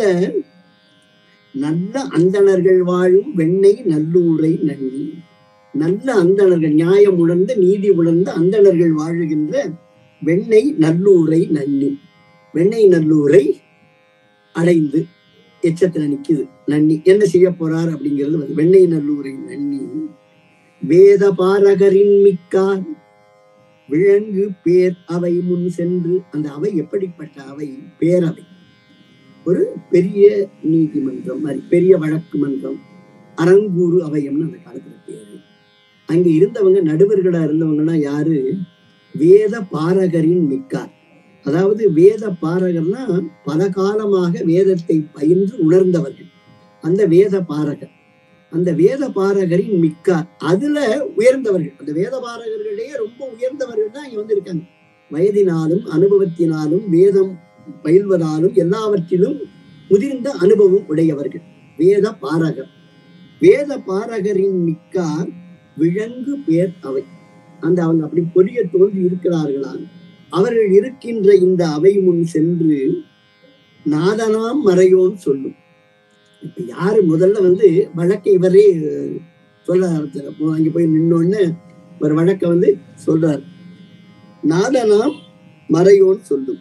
நல்ல அந்தணர்கள் வாழும் வெண்ணெய் நல்லூரை நன்னி நல்ல அந்தணர்கள் நியாயம் உணர்ந்த நீதி உணர்ந்த அந்தணர்கள் வாழுகின்ற வெண்ணெய் நல்லூரை நன்னி வெண்ணெய் நல்லூரை அடைந்து எச்சத்துல நிக்குது நன்னி என்ன செய்ய போறார் அப்படிங்கிறது வந்து வெண்ணெய் நல்லூரை நன்னி வேத பாரகரின் மிக்கார் விலங்கு பேர் அவை முன் சென்று அந்த அவை எப்படிப்பட்ட அவை பேரவை ஒரு பெரிய நீதிமன்றம் மாதிரி பெரிய வழக்கு மன்றம் அரங்கூறு அவையம்னு அந்த காலத்துல பேரு அங்க இருந்தவங்க நடுவர்களா இருந்தவங்கன்னா யாரு வேத பாரகரின் மிக்கார் அதாவது வேத பாரகர்னா பல காலமாக வேதத்தை பயின்று உணர்ந்தவர்கள் அந்த வேத பாரகர் அந்த வேத பாரகரின் மிக்கார் அதுல உயர்ந்தவர்கள் அந்த வேத பாரகர்களிடையே ரொம்ப உயர்ந்தவர்கள் தான் இங்க வந்து இருக்காங்க வயதினாலும் அனுபவத்தினாலும் வேதம் பயில்வதாலும் எல்லாவற்றிலும் முதிர்ந்த அனுபவம் உடையவர்கள் வேத பாரகர் வேத பாரகரின் மிக்கார் விலங்கு பேர் அவை அந்த அவங்க அப்படி பொரிய தோன்றி இருக்கிறார்களாம் அவர்கள் இருக்கின்ற இந்த அவை முன் சென்று நாதனாம் மறையோன் சொல்லும் இப்ப யாரு முதல்ல வந்து வழக்கை இவரே அஹ், சொல்ல ஆரம்பிச்சார் அப்போ அங்க போய் நின்னோன்னு ஒரு வழக்கை வந்து சொல்றார் நாதனாம் மறையோன் சொல்லும்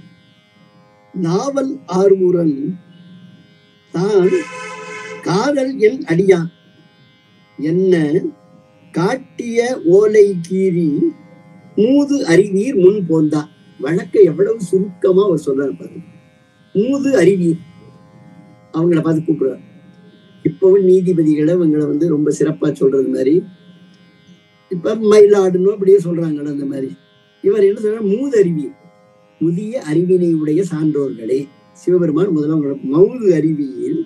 நாவல் ஆர்வூரன் தான் காதல் என் அடியான் என்ன காட்டிய ஓலை கீறி மூது அறிவீர் முன் போந்தா வழக்கை எவ்வளவு சுருக்கமா அவர் சொல்றாரு பாருங்க மூது அறிவீர் அவங்கள பார்த்து கூப்பிடுறார் இப்பவும் நீதிபதிகளை இவங்களை வந்து ரொம்ப சிறப்பா சொல்றது மாதிரி இப்ப மயிலாடுன்னு அப்படியே சொல்றாங்கல்ல அந்த மாதிரி இவர் என்ன சொல்றாரு மூது அறிவீர் முதிய அறிவினை உடைய சான்றோர்களே சிவபெருமான் முதல்ல உங்களுக்கு மௌது அறிவியில்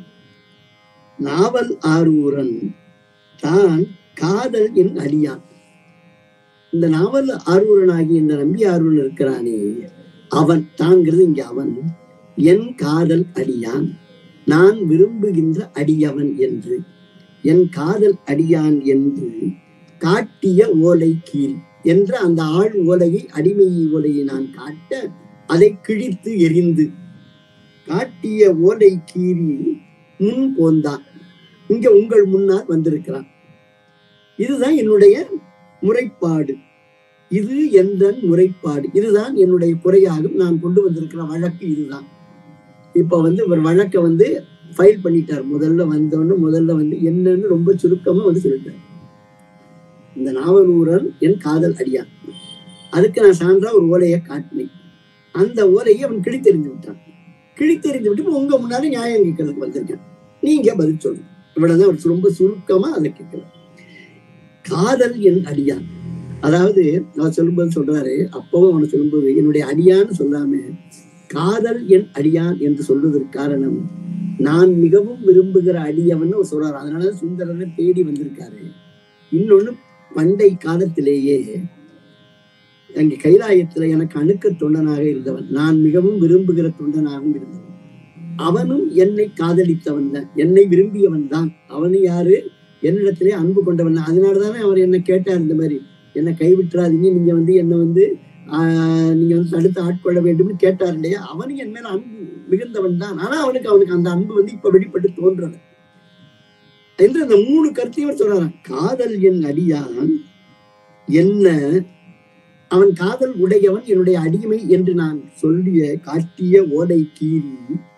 நாவல் ஆரூரன் தான் காதல் என் அடியான் இந்த நாவல் ஆர்வலனாகி இந்த நம்பி ஆர்வலன் இருக்கிறானே அவன் தாங்கிறது இங்க அவன் என் காதல் அடியான் நான் விரும்புகின்ற அடியவன் என்று என் காதல் அடியான் என்று காட்டிய ஓலை கீழ் என்ற அந்த ஆள் ஓலையை அடிமை ஓலையை நான் காட்ட அதை கிழித்து எரிந்து காட்டிய ஓலை கீறி முன் போந்தான் இங்க உங்கள் முன்னால் வந்திருக்கிறான் இதுதான் என்னுடைய முறைப்பாடு இது எந்த முறைப்பாடு இதுதான் என்னுடைய குறையாகும் நான் கொண்டு வந்திருக்கிற வழக்கு இதுதான் இப்ப வந்து இவர் வழக்க வந்து ஃபைல் பண்ணிட்டார் முதல்ல வந்தோன்னு முதல்ல வந்து என்னன்னு ரொம்ப சுருக்கமா வந்து சொல்லிட்டார் இந்த நாவலூரன் என் காதல் அடியான் அதுக்கு நான் சான்றா ஒரு ஓலையை காட்டினேன் அந்த ஓலையை அவன் கிழித்தெறிஞ்சு விட்டான் கிழித்தெறிஞ்சு விட்டு இப்ப உங்க முன்னாடி நியாயம் கேட்கறதுக்கு வந்திருக்கேன் நீங்க பதில் சொல்லுங்க இவ்வளவுதான் அவர் ரொம்ப சுருக்கமா அதை கேட்கிறார் காதல் என் அடியான் அதாவது அவர் சொல்லும்போது சொல்றாரு அப்பவும் அவனை சொல்லும்போது என்னுடைய அடியான்னு சொல்லாம காதல் என் அடியான் என்று சொல்வதற்கு காரணம் நான் மிகவும் விரும்புகிற அடியவன் அவர் சொல்றாரு அதனால சுந்தரனை தேடி வந்திருக்காரு இன்னொன்னு பண்டை காலத்திலேயே அங்கே கைலாயத்துல எனக்கு அணுக்க தொண்டனாக இருந்தவன் நான் மிகவும் விரும்புகிற தொண்டனாகவும் இருந்தவன் அவனும் என்னை காதலித்தவன் தான் என்னை விரும்பியவன் தான் அவனு யாரு என்னிடத்திலே அன்பு கொண்டவன் தான் அதனாலதானே அவர் என்ன கேட்டார் இந்த மாதிரி என்னை கைவிட்டுறாதீங்க நீங்க வந்து என்ன வந்து ஆஹ் நீங்க வந்து தடுத்து ஆட்கொள்ள வேண்டும்னு கேட்டார் இல்லையா அவனுக்கு என் மேல அன்பு மிகுந்தவன் தான் ஆனா அவனுக்கு அவனுக்கு அந்த அன்பு வந்து இப்ப வெளிப்பட்டு தோன்றது என்று அந்த மூணு கருத்தையும் அவர் சொல்றாராம் காதல் என் அடியான் என்ன அவன் காதல் உடையவன் என்னுடைய அடிமை என்று நான் சொல்லிய காட்டிய ஓலை கீறி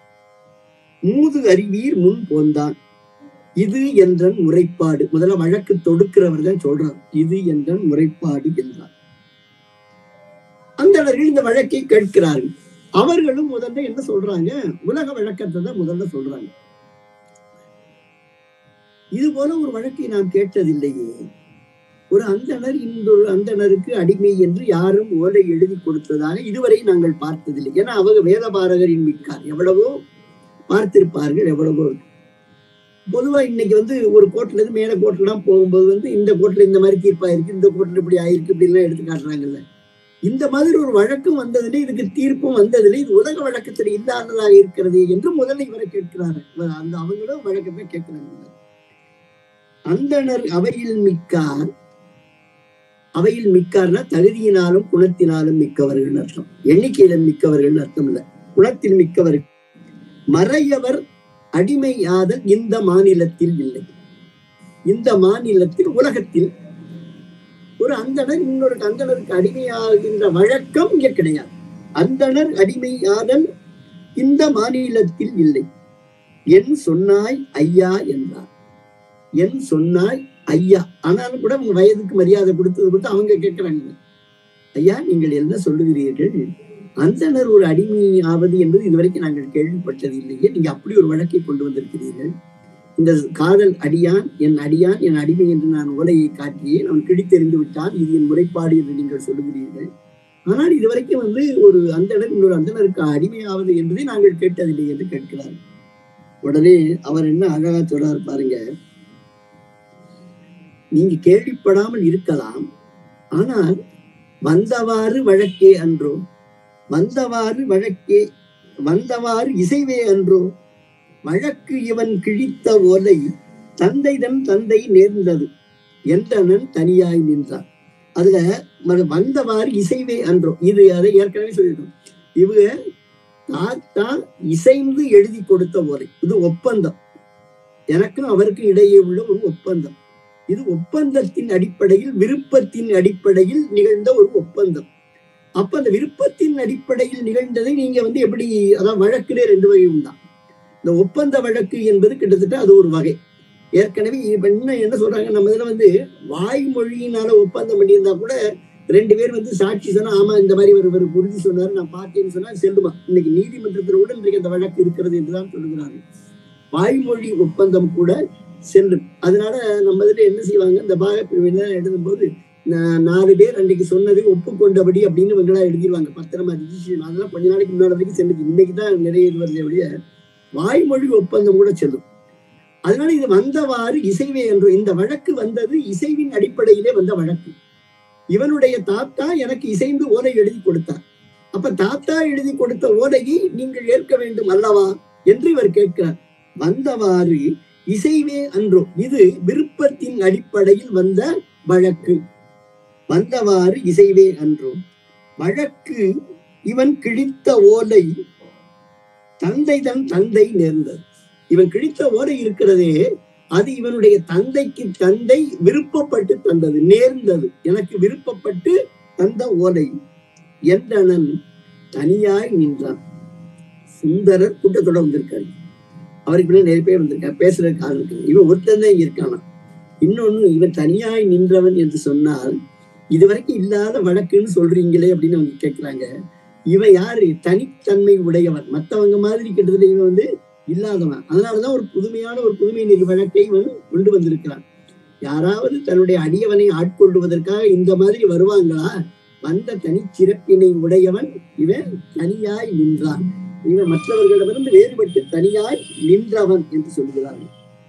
மூது அறிவீர் முன் போந்தான் இது என்றன் முறைப்பாடு முதல்ல வழக்கு தொடுக்கிறவர் தான் சொல்றார் இது என்றன் முறைப்பாடு என்றார் அந்தணர்கள் இந்த வழக்கை கேட்கிறார்கள் அவர்களும் முதல்ல என்ன சொல்றாங்க உலக வழக்கத்தை தான் முதல்ல சொல்றாங்க இது போல ஒரு வழக்கை நாம் கேட்டதில்லையே ஒரு அந்தணர் இன்னொரு அந்தணருக்கு அடிமை என்று யாரும் ஓலை எழுதி கொடுத்ததாக இதுவரை நாங்கள் பார்த்ததில்லை ஏன்னா அவங்க வேதபாரகரின் மிக்கார் எவ்வளவோ பார்த்திருப்பார்கள் எவ்வளவோ பொதுவா இன்னைக்கு வந்து ஒரு கோர்ட்ல இருந்து மேல கோர்ட்ல எல்லாம் போகும்போது வந்து இந்த கோர்ட்ல இந்த மாதிரி தீர்ப்பாயிருக்கு இந்த கோர்ட்ல இப்படி ஆயிருக்கு இப்படி எல்லாம் எடுத்து காட்டுறாங்கல்ல இந்த மாதிரி ஒரு வழக்கும் வந்ததில்லை இதுக்கு தீர்ப்பும் வந்ததில்லை இது உலக வழக்கத்தில் இல்லாததாக இருக்கிறது என்று முதல்ல இவரை கேட்கிறாரு இவர் அந்த அவங்களும் வழக்கத்தை கேட்கிறாங்க அந்தணர் அவையில் மிக்கார் அவையில் மிக்கார்னா தகுதியினாலும் குணத்தினாலும் மிக்கவர்கள் அர்த்தம் எண்ணிக்கையில மிக்கவர்கள் அர்த்தம் இல்ல குணத்தில் மிக்கவர்கள் மறையவர் அடிமையாதல் இந்த மாநிலத்தில் இல்லை இந்த மாநிலத்தில் உலகத்தில் ஒரு அந்தணர் இன்னொரு அந்தணருக்கு அடிமையாகின்ற வழக்கம் இங்க கிடையாது அந்தணர் அடிமையாதல் இந்த மாநிலத்தில் இல்லை என் சொன்னாய் ஐயா என்றார் என் சொன்னாய் ஐயா ஆனாலும் கூட உங்க வயதுக்கு மரியாதை கொடுத்தது கொடுத்து அவங்க கேட்கிறாங்க ஐயா நீங்கள் என்ன சொல்லுகிறீர்கள் அந்தனர் ஒரு அடிமை ஆவது என்பது இதுவரைக்கும் நாங்கள் கேள்விப்பட்டது இல்லையே நீங்க அப்படி ஒரு வழக்கை கொண்டு வந்திருக்கிறீர்கள் இந்த காதல் அடியான் என் அடியான் என் அடிமை என்று நான் ஓலையை காட்டியேன் அவன் கிழித்தெறிந்து விட்டான் இது என் முறைப்பாடு என்று நீங்கள் சொல்லுகிறீர்கள் ஆனால் இதுவரைக்கும் வந்து ஒரு அந்தனர் இன்னொரு அந்தனருக்கு அடிமையாவது என்பதை நாங்கள் கேட்டதில்லை என்று கேட்கிறார் உடனே அவர் என்ன அழகா சொல்றார் பாருங்க நீங்க கேள்விப்படாமல் இருக்கலாம் ஆனால் வந்தவாறு வழக்கே அன்றோ வந்தவாறு வழக்கே வந்தவாறு இசைவே அன்றோ வழக்கு இவன் கிழித்த ஓலை தந்தைதன் தந்தை நேர்ந்தது என்றனன் தனியாய் நின்றான் அதுல ம- வந்தவாறு இசைவே அன்றோ இது அதை ஏற்கனவே சொல்லிட்டோம் இவங்க தாத்தா இசைந்து எழுதி கொடுத்த ஓலை இது ஒப்பந்தம் எனக்கும் அவருக்கும் இடையே உள்ள ஒரு ஒப்பந்தம் இது ஒப்பந்தத்தின் அடிப்படையில் விருப்பத்தின் அடிப்படையில் நிகழ்ந்த ஒரு ஒப்பந்தம் அப்ப அந்த விருப்பத்தின் அடிப்படையில் நிகழ்ந்ததை நீங்க வந்து எப்படி அதான் வழக்கிலே ரெண்டு வகை உண்டா இந்த ஒப்பந்த வழக்கு என்பது கிட்டத்தட்ட அது ஒரு வகை ஏற்கனவே இப்ப இன்னும் என்ன சொல்றாங்க நம்ம இதுல வந்து வாய்மொழியினால ஒப்பந்தம் பண்ணியிருந்தா கூட ரெண்டு பேர் வந்து சாட்சி சொன்னா ஆமா இந்த மாதிரி ஒரு ஒரு உறுதி சொன்னாரு நான் பார்த்தேன்னு சொன்னா செல்லுமா இன்னைக்கு நீதிமன்றத்தில் கூட இன்றைக்கு அந்த வழக்கு இருக்கிறது என்றுதான் சொல்லுகிறாங்க வாய்மொழி ஒப்பந்தம் கூட செல்லும் அதனால நம்ம இதுல என்ன செய்வாங்க இந்த பாக பிரிவினர் எழுதும்போது நா- நாலு பேர் அன்றைக்கு சொன்னதை ஒப்புக்கொண்டபடி அப்படின்னு இவங்களா எழுதிடுவாங்க பத்திரமா ரிஜிஸ்ட்ரேஷன் அதெல்லாம் கொஞ்ச நாளைக்கு முன்னாடி வரைக்கும் செல்லுது இன்னைக்கு தான் நிறைவேறுவதே ஒழிய வாய்மொழி ஒப்பந்தம் கூட செல்லும் அதனால இது வந்தவாறு இசைவே என்று இந்த வழக்கு வந்தது இசைவின் அடிப்படையிலே வந்த வழக்கு இவனுடைய தாத்தா எனக்கு இசைந்து ஓலை எழுதி கொடுத்தார் அப்ப தாத்தா எழுதி கொடுத்த ஓலையை நீங்கள் ஏற்க வேண்டும் அல்லவா என்று இவர் கேட்கிறார் வந்தவாறு இசைவே அன்றோ இது விருப்பத்தின் அடிப்படையில் வந்த வழக்கு வந்தவாறு இசைவே அன்றோ வழக்கு இவன் கிழித்த ஓலை தந்தை தன் தந்தை நேர்ந்தது இவன் கிழித்த ஓலை இருக்கிறதே அது இவனுடைய தந்தைக்கு தந்தை விருப்பப்பட்டு தந்தது நேர்ந்தது எனக்கு விருப்பப்பட்டு தந்த ஓலை என்றனன் தனியாய் நின்றான் சுந்தரர் கூட்டத்தோட வந்திருக்காரு அவருக்கு பின்னாடி நிறைய பேர் வந்திருக்காரு பேசுறதுக்கு ஆள் இருக்கு இவன் ஒருத்தன் தான் இங்க இருக்கானா இன்னொன்னு இவன் தனியாய் நின்றவன் என்று சொன்னால் இதுவரைக்கும் இல்லாத வழக்குன்னு சொல்றீங்களே அப்படின்னு அவங்க கேட்கிறாங்க இவன் யாரு தனித்தன்மை உடையவன் மத்தவங்க மாதிரி கிட்டத்தட்ட இவன் வந்து இல்லாதவன் அதனாலதான் ஒரு புதுமையான ஒரு புதுமை நிதி வழக்கை இவன் கொண்டு வந்திருக்கிறான் யாராவது தன்னுடைய அடியவனை ஆட்கொள்வதற்காக இந்த மாதிரி வருவாங்களா வந்த தனிச்சிறப்பினை உடையவன் இவன் தனியாய் நின்றான் இவன் மற்றவர்களிடமிருந்து வேறுபட்டு தனியாய் நின்றவன் என்று சொல்கிறார்கள்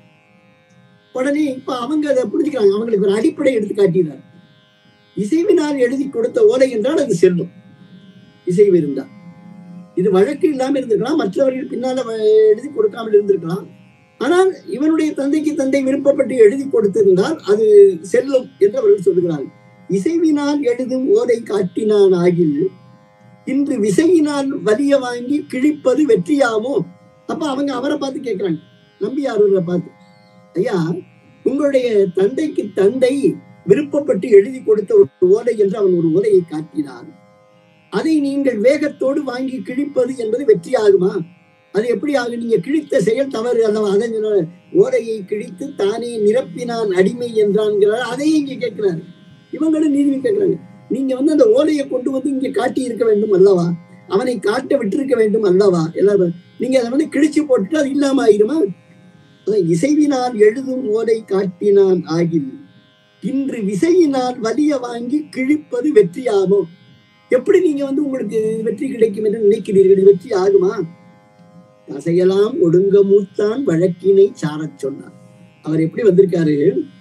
உடனே இப்ப அவங்க அதை புரிஞ்சுக்கிறாங்க அவங்களுக்கு ஒரு அடிப்படை எடுத்து காட்டினார் இசைவினால் எழுதி கொடுத்த ஓலை என்றால் அது செல்லும் இசைவு இருந்தா இது வழக்கு இல்லாம இருந்திருக்கலாம் மற்றவர்கள் பின்னால வ- எழுதி கொடுக்காமல் இருந்திருக்கலாம் ஆனால் இவனுடைய தந்தைக்கு தந்தை விருப்பப்பட்டு எழுதி கொடுத்திருந்தால் அது செல்லும் என்று அவர்கள் சொல்லுகிறார்கள் இசைவினால் எழுதும் ஓலை காட்டினான் ஆகில் இன்று விசையினால் வலிய வாங்கி கிழிப்பது வெற்றியாமோ அப்ப அவங்க அவரை பார்த்து கேட்கிறாங்க நம்பியாரூரை பார்த்து ஐயா உங்களுடைய தந்தைக்கு தந்தை விருப்பப்பட்டு எழுதி கொடுத்த ஒரு ஓலை என்று அவன் ஒரு ஓலையை காட்டினான் அதை நீங்கள் வேகத்தோடு வாங்கி கிழிப்பது என்பது வெற்றியாகுமா அது எப்படி ஆகும் நீங்க கிழித்த செயல் தவறு அல்லவா அதை சொன்ன ஓலையை கிழித்து தானே நிரப்பினான் அடிமை என்றான்கிறார் அதையே இங்க கேட்கிறாரு இவங்களும் நீதி கேட்கிறாங்க நீங்க வந்து அந்த ஓலையை கொண்டு வந்து இங்க காட்டி இருக்க வேண்டும் அல்லவா அவனை காட்ட விட்டிருக்க வேண்டும் அல்லவா எல்லாரும் நீங்க அதை வந்து கிழிச்சு போட்டுட்டு அது இல்லாம ஆயிருமா அதான் இசைவினால் எழுதும் ஓலை காட்டினான் ஆகில் இன்று விசையினால் வலிய வாங்கி கிழிப்பது வெற்றியாமோ எப்படி நீங்க வந்து உங்களுக்கு வெற்றி கிடைக்கும் என்று நினைக்கிறீர்கள் இது வெற்றி ஆகுமா தசையெல்லாம் ஒடுங்க மூத்தான் வழக்கினை சாரச் சொன்னார் அவர் எப்படி வந்திருக்காரு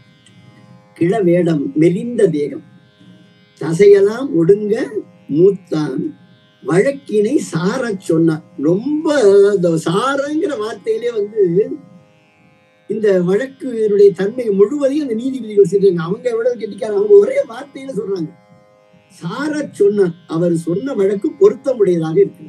கிழ வேடம் மெலிந்த தேகம் தசையெல்லாம் ஒடுங்க மூத்தான் வழக்கினை சாரச் சொன்னார் ரொம்ப இந்த சாரங்கிற வார்த்தையிலே வந்து இந்த வழக்கினுடைய தன்மை முழுவதையும் அந்த நீதிபதிகள் சொல்றாங்க அவங்க எவ்வளவு கெட்டிக்கார அவங்க ஒரே வார்த்தையில சொல்றாங்க சாரச் சொன்னார் அவர் சொன்ன வழக்கு பொருத்தமுடையதாக இருக்கு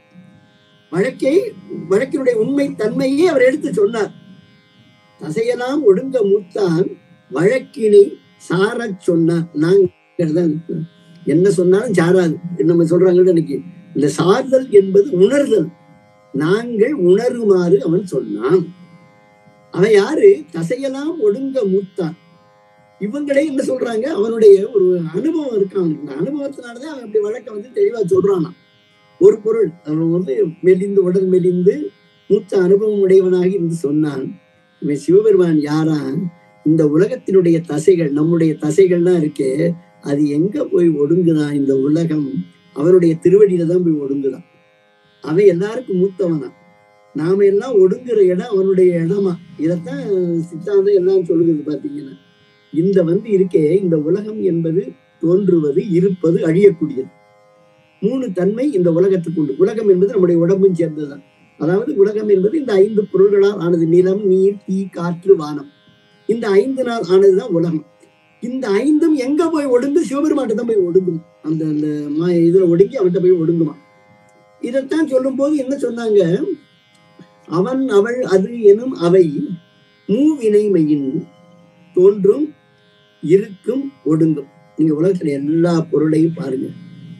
வழக்கை வழக்கினுடைய உண்மை தன்மையே அவர் எடுத்து சொன்னார் தசையெல்லாம் ஒடுங்க மூத்தான் வழக்கினை சாரச் சொன்னார் நாங்கள் தான் என்ன சொன்னாலும் சாராது நம்ம சொல்றாங்கன்னு இன்னைக்கு இந்த சார்தல் என்பது உணர்தல் நாங்கள் உணருமாறு அவன் சொன்னான் அவன் யாரு தசையெல்லாம் ஒடுங்க மூத்தான் இவங்களே என்ன சொல்றாங்க அவனுடைய ஒரு அனுபவம் இருக்கு அவனுக்கு இந்த அனுபவத்தினாலதான் அவன் அப்படி வழக்க வந்து தெளிவா சொல்றானா ஒரு பொருள் அவன் வந்து மெலிந்து உடல் மெலிந்து மூத்த அனுபவம் உடையவனாக இருந்து சொன்னான் இவன் சிவபெருமான் யாரா இந்த உலகத்தினுடைய தசைகள் நம்முடைய தசைகள்லாம் இருக்கே அது எங்க போய் ஒடுங்குதான் இந்த உலகம் அவனுடைய திருவடியில தான் போய் ஒடுங்குதான் அவன் எல்லாருக்கும் மூத்தவனா நாம எல்லாம் ஒடுங்குற இடம் அவனுடைய இடமா இதைத்தான் சித்தாந்தம் எல்லாம் சொல்லுகிறது பாத்தீங்கன்னா இந்த வந்து இருக்கே இந்த உலகம் என்பது தோன்றுவது இருப்பது அழியக்கூடியது மூணு தன்மை இந்த உலகத்துக்கு உண்டு உலகம் என்பது நம்முடைய உடம்பும் சேர்ந்ததுதான் அதாவது உலகம் என்பது இந்த ஐந்து பொருள்களால் ஆனது நிலம் நீர் தீ காற்று வானம் இந்த ஐந்து நாள் ஆனதுதான் உலகம் இந்த ஐந்தும் எங்க போய் ஒடுங்கு சிவபெருமாட்ட தான் போய் ஒடுங்கும் அந்த அந்த மா- இதுல ஒடுங்கி அவன்கிட்ட போய் ஒடுங்குமா இதைத்தான் சொல்லும் போது என்ன சொன்னாங்க அவன் அவள் அது எனும் அவை மூவினைமையின் தோன்றும் இருக்கும் ஒடுங்கும் நீங்க உலகத்துல எல்லா பொருளையும் பாருங்க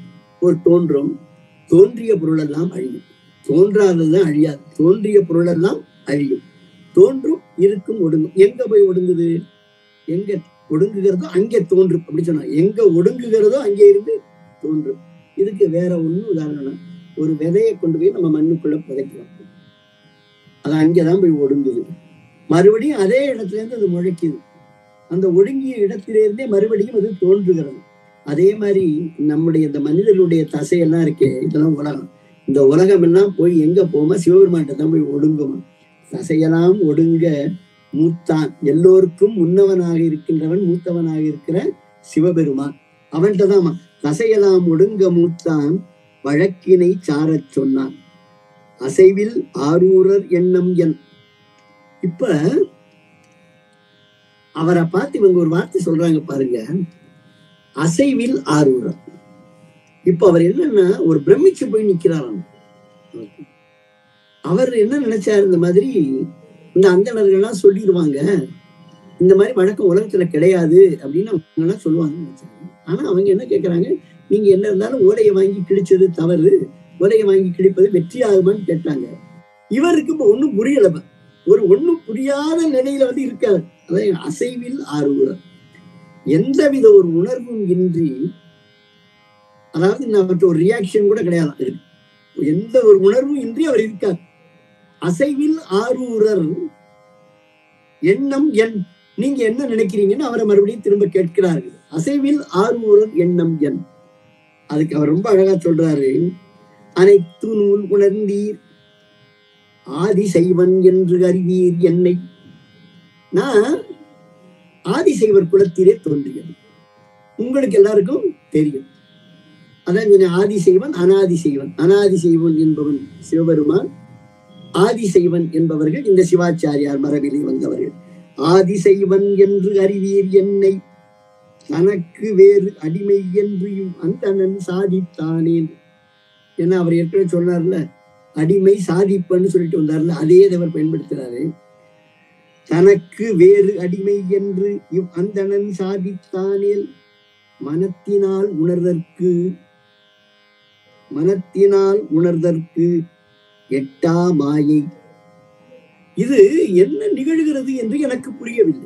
ஒரு தோன்றும் தோன்றிய பொருளெல்லாம் அழியும் தோன்றாததுதான் அழியாது தோன்றிய பொருளெல்லாம் அழியும் தோன்றும் இருக்கும் ஒடுங்கும் எங்க போய் ஒடுங்குது எங்க ஒடுங்குகிறதோ அங்கே தோன்றும் அப்படி சொன்னா எங்க ஒடுங்குகிறதோ அங்கே இருந்து தோன்றும் இதுக்கு வேற ஒண்ணும் உதாரணம் ஒரு விதையை கொண்டு போய் நம்ம மண்ணுக்குள்ள புதைக்கிறோம் அது அங்கேதான் போய் ஒடுங்குது மறுபடியும் அதே இடத்துல இருந்து அது முளைக்குது அந்த ஒடுங்கிய இடத்திலிருந்தே மறுபடியும் அது தோன்றுகிறது அதே மாதிரி நம்முடைய இந்த மனிதர்களுடைய தசையெல்லாம் இருக்கே இதெல்லாம் உலகம் இந்த உலகம் எல்லாம் போய் எங்க போமா சிவபெருமான்கிட்ட தான் போய் ஒடுங்குமா தசையெல்லாம் ஒடுங்க மூத்தான் எல்லோருக்கும் முன்னவனாக இருக்கின்றவன் மூத்தவனாக இருக்கிற சிவபெருமான் அவன்கிட்ட தான் தசையெல்லாம் ஒடுங்க மூத்தான் வழக்கினை சாரச் சொன்னான் அசைவில் ஆரூரர் எண்ணம் என் இப்ப அவரை பார்த்து இவங்க ஒரு வார்த்தை சொல்றாங்க பாருங்க அசைவில் ஆரூரர் இப்ப அவர் என்னன்னா ஒரு பிரமிச்சு போய் நிக்கிறாராம் அவர் என்ன நினைச்சாரு இந்த மாதிரி இந்த அந்தணர்கள்லாம் சொல்லிடுவாங்க இந்த மாதிரி வழக்கம் உலகத்துல கிடையாது அப்படின்னு அவங்க எல்லாம் சொல்லுவாங்க நினைச்சாங்க ஆனா அவங்க என்ன கேக்குறாங்க நீங்க என்ன இருந்தாலும் ஓலையை வாங்கி கிழிச்சது தவறு ஓலையை வாங்கி கிழிப்பது வெற்றி ஆகுமான்னு கேட்டாங்க இவருக்கு இப்ப ஒண்ணும் புரியல இப்ப. ஒரு ஒண்ணும் புரியாத நிலையில வந்து இருக்காரு அதாவது அசைவில் ஆர்வலர் எந்தவித ஒரு உணர்வும் இன்றி அதாவது அவர்கிட்ட ஒரு ரியாக்ஷன் கூட கிடையாது இருக்கு எந்த ஒரு உணர்வும் இன்றி அவர் இருக்கார் அசைவில் ஆரூரர் எண்ணம் என் நீங்க என்ன நினைக்கிறீங்கன்னு அவரை மறுபடியும் திரும்ப கேட்கிறார்கள் அசைவில் ஆரூரர் எண்ணம் என் அதுக்கு அவர் ரொம்ப அழகா சொல்றாரு அனைத்து நூல் உணர்ந்தீர் ஆதிசைவன் என்று அறிவீர் என்னை நான் ஆதிசைவர் குலத்திலே தோன்றியது உங்களுக்கு எல்லாருக்கும் தெரியும் அதான் சொன்னேன் ஆதிசைவன் அனாதிசைவன் அனாதிசைவன் என்பவன் சிவபெருமான் ஆதிசைவன் என்பவர்கள் இந்த சிவாச்சாரியார் மரபிலே வந்தவர்கள் ஆதிசைவன் என்று அறிவீர் என்னை தனக்கு வேறு அடிமை என்றும் அந்தணன் சாதித்தானேன் ஏன்னா அவர் ஏற்கனவே சொன்னார்ல அடிமை சாதிப்பன்னு சொல்லிட்டு வந்தார்ல அதே அவர் பயன்படுத்துறாரு தனக்கு வேறு அடிமை என்று இவ் அந்தணன் சாதித்தானேல் மனத்தினால் உணர்தற்கு மனத்தினால் உணர்தற்கு எட்டா மாயை இது என்ன நிகழ்கிறது என்று எனக்கு புரியவில்லை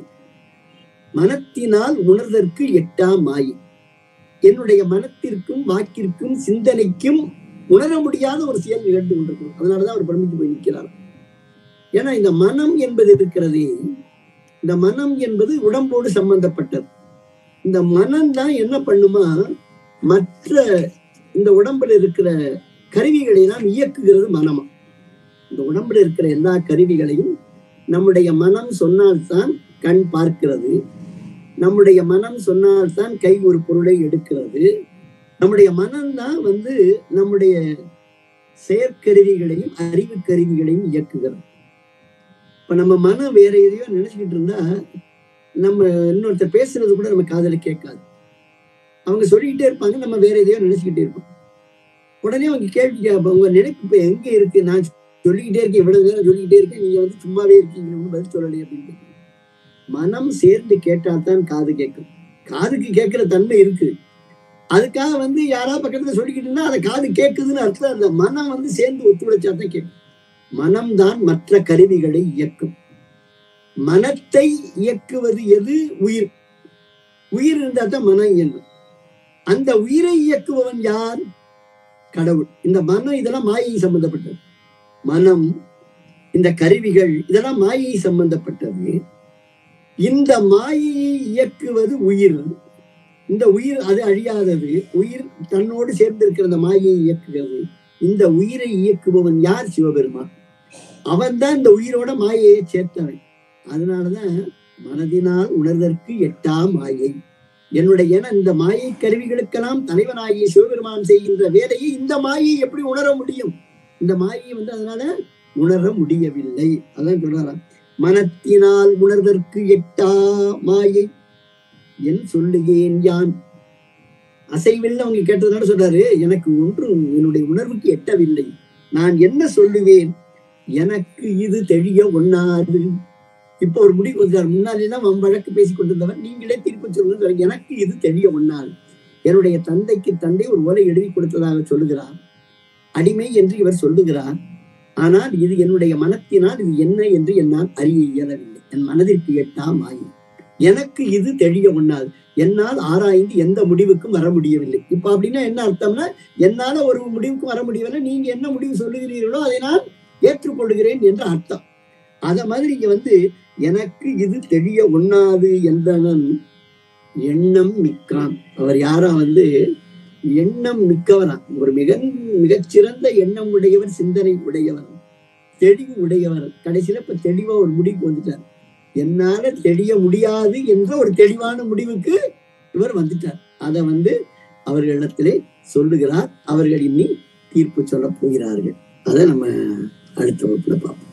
மனத்தினால் உணர்தற்கு எட்டா மாயை என்னுடைய மனத்திற்கும் வாக்கிற்கும் சிந்தனைக்கும் உணர முடியாத ஒரு செயல் நிகழ்ந்து கொண்டிருக்கும் அதனாலதான் அவர் பிரமித்து போய் நிற்கிறார் ஏன்னா இந்த மனம் என்பது இருக்கிறதே இந்த மனம் என்பது உடம்போடு சம்பந்தப்பட்டது இந்த மனம் தான் என்ன பண்ணுமா மற்ற இந்த உடம்புல இருக்கிற கருவிகளை எல்லாம் இயக்குகிறது மனமா இந்த உடம்புல இருக்கிற எல்லா கருவிகளையும் நம்முடைய மனம் சொன்னால்தான் கண் பார்க்கிறது நம்முடைய மனம் சொன்னால்தான் கை ஒரு பொருளை எடுக்கிறது நம்முடைய மனம்தான் வந்து நம்முடைய செயற்கருவிகளையும் அறிவு கருவிகளையும் இயக்குகிறது இப்ப நம்ம மனம் வேற எதையோ நினைச்சுக்கிட்டு இருந்தா நம்ம இன்னொருத்தர் பேசுறது கூட நம்ம காதுல கேட்காது அவங்க சொல்லிக்கிட்டே இருப்பாங்க நம்ம வேற எதையோ நினைச்சுக்கிட்டே இருப்போம் உடனே அவங்க கேள்வி கேட்பாங்க உங்க நினைப்பு இப்ப எங்க இருக்கு நான் சொல்லிக்கிட்டே இருக்கேன் இவ்வளவு நேரம் சொல்லிக்கிட்டே இருக்கேன் நீங்க வந்து சும்மாவே இருக்கீங்கன்னு பதில் சொல்லலையே அப்படின்னு கேட்பாங்க. மனம் சேர்ந்து கேட்டால்தான் காது கேட்கும் காதுக்கு கேட்கிற தன்மை இருக்கு அதுக்காக வந்து யாராவது பக்கத்துல சொல்லிக்கிட்டு இருந்தா அதை காது கேட்குதுன்னு அர்த்தம் அந்த மனம் வந்து சேர்ந்து ஒத்துழைச்சா தான் கேட்கும் மனம்தான் மற்ற கருவிகளை இயக்கும் மனத்தை இயக்குவது எது உயிர் உயிர் இருந்தா தான் மனம் இயங்கும் அந்த உயிரை இயக்குபவன் யார் கடவுள் இந்த மனம் இதெல்லாம் மாயை சம்பந்தப்பட்டது மனம் இந்த கருவிகள் இதெல்லாம் மாயை சம்பந்தப்பட்டது இந்த மாயையை இயக்குவது உயிர் இந்த உயிர் அது அழியாதது உயிர் தன்னோடு சேர்ந்திருக்கிற அந்த மாயையை இயக்குகிறது இந்த உயிரை இயக்குபவன் யார் சிவபெருமான் அவன் தான் இந்த உயிரோட மாயையை சேர்த்தவன் அதனாலதான் மனதினால் உணர்தற்கு எட்டா மாயை என்னுடைய ஏன்னா இந்த மாயை கருவிகளுக்கெல்லாம் தலைவனாகிய சிவபெருமான் செய்கின்ற வேலையை இந்த மாயை எப்படி உணர முடியும் இந்த மாயை வந்து அதனால உணர முடியவில்லை அதான் சொல்றாராம் மனத்தினால் உணர்தற்கு எட்டா மாயை என் சொல்லுகேன் யான் அசைவில் அவங்க கேட்டதுனால சொல்றாரு எனக்கு ஒன்றும் என்னுடைய உணர்வுக்கு எட்டவில்லை நான் என்ன சொல்லுவேன் எனக்கு இது தெரிய ஒண்ணாது இப்ப ஒரு முடிவு வந்தார் முன்னாடி தான் வழக்கு பேசிக் கொண்டிருந்தவர் நீங்களே தீர்ப்பு சொல்லுங்க எனக்கு இது தெரிய ஒண்ணாது என்னுடைய தந்தைக்கு தந்தை ஒரு ஓலை எழுதி கொடுத்ததாக சொல்லுகிறார் அடிமை என்று இவர் சொல்லுகிறார் ஆனால் இது என்னுடைய மனத்தினால் இது என்ன என்று என்னால் அறிய இயலவில்லை என் மனதிற்கு எட்டா மாயி எனக்கு இது தெரிய ஒண்ணாது என்னால் ஆராய்ந்து எந்த முடிவுக்கும் வர முடியவில்லை இப்ப அப்படின்னா என்ன அர்த்தம்னா என்னால ஒரு முடிவுக்கும் வர முடியவில்லை நீங்க என்ன முடிவு சொல்லுகிறீர்களோ அதை நான் ஏற்றுக்கொள்கிறேன் என்று அர்த்தம் அத மாதிரி இங்க வந்து எனக்கு இது தெரிய ஒண்ணாது என்றவன் எண்ணம் மிக்கான் அவர் யாரா வந்து எண்ணம் மிக்கவரா ஒரு மிக மிகச்சிறந்த எண்ணம் உடையவர் சிந்தனை உடையவர் தெளிவு உடையவர் கடைசியில இப்ப தெளிவா ஒரு முடிவுக்கு வந்துட்டார் என்னால தெரிய முடியாது என்ற ஒரு தெளிவான முடிவுக்கு இவர் வந்துட்டார் அதை வந்து அவர்களிடத்திலே சொல்லுகிறார் அவர்கள் இனி தீர்ப்பு சொல்ல போகிறார்கள் அதை நம்ம அடுத்த வகுப்புல பார்ப்போம்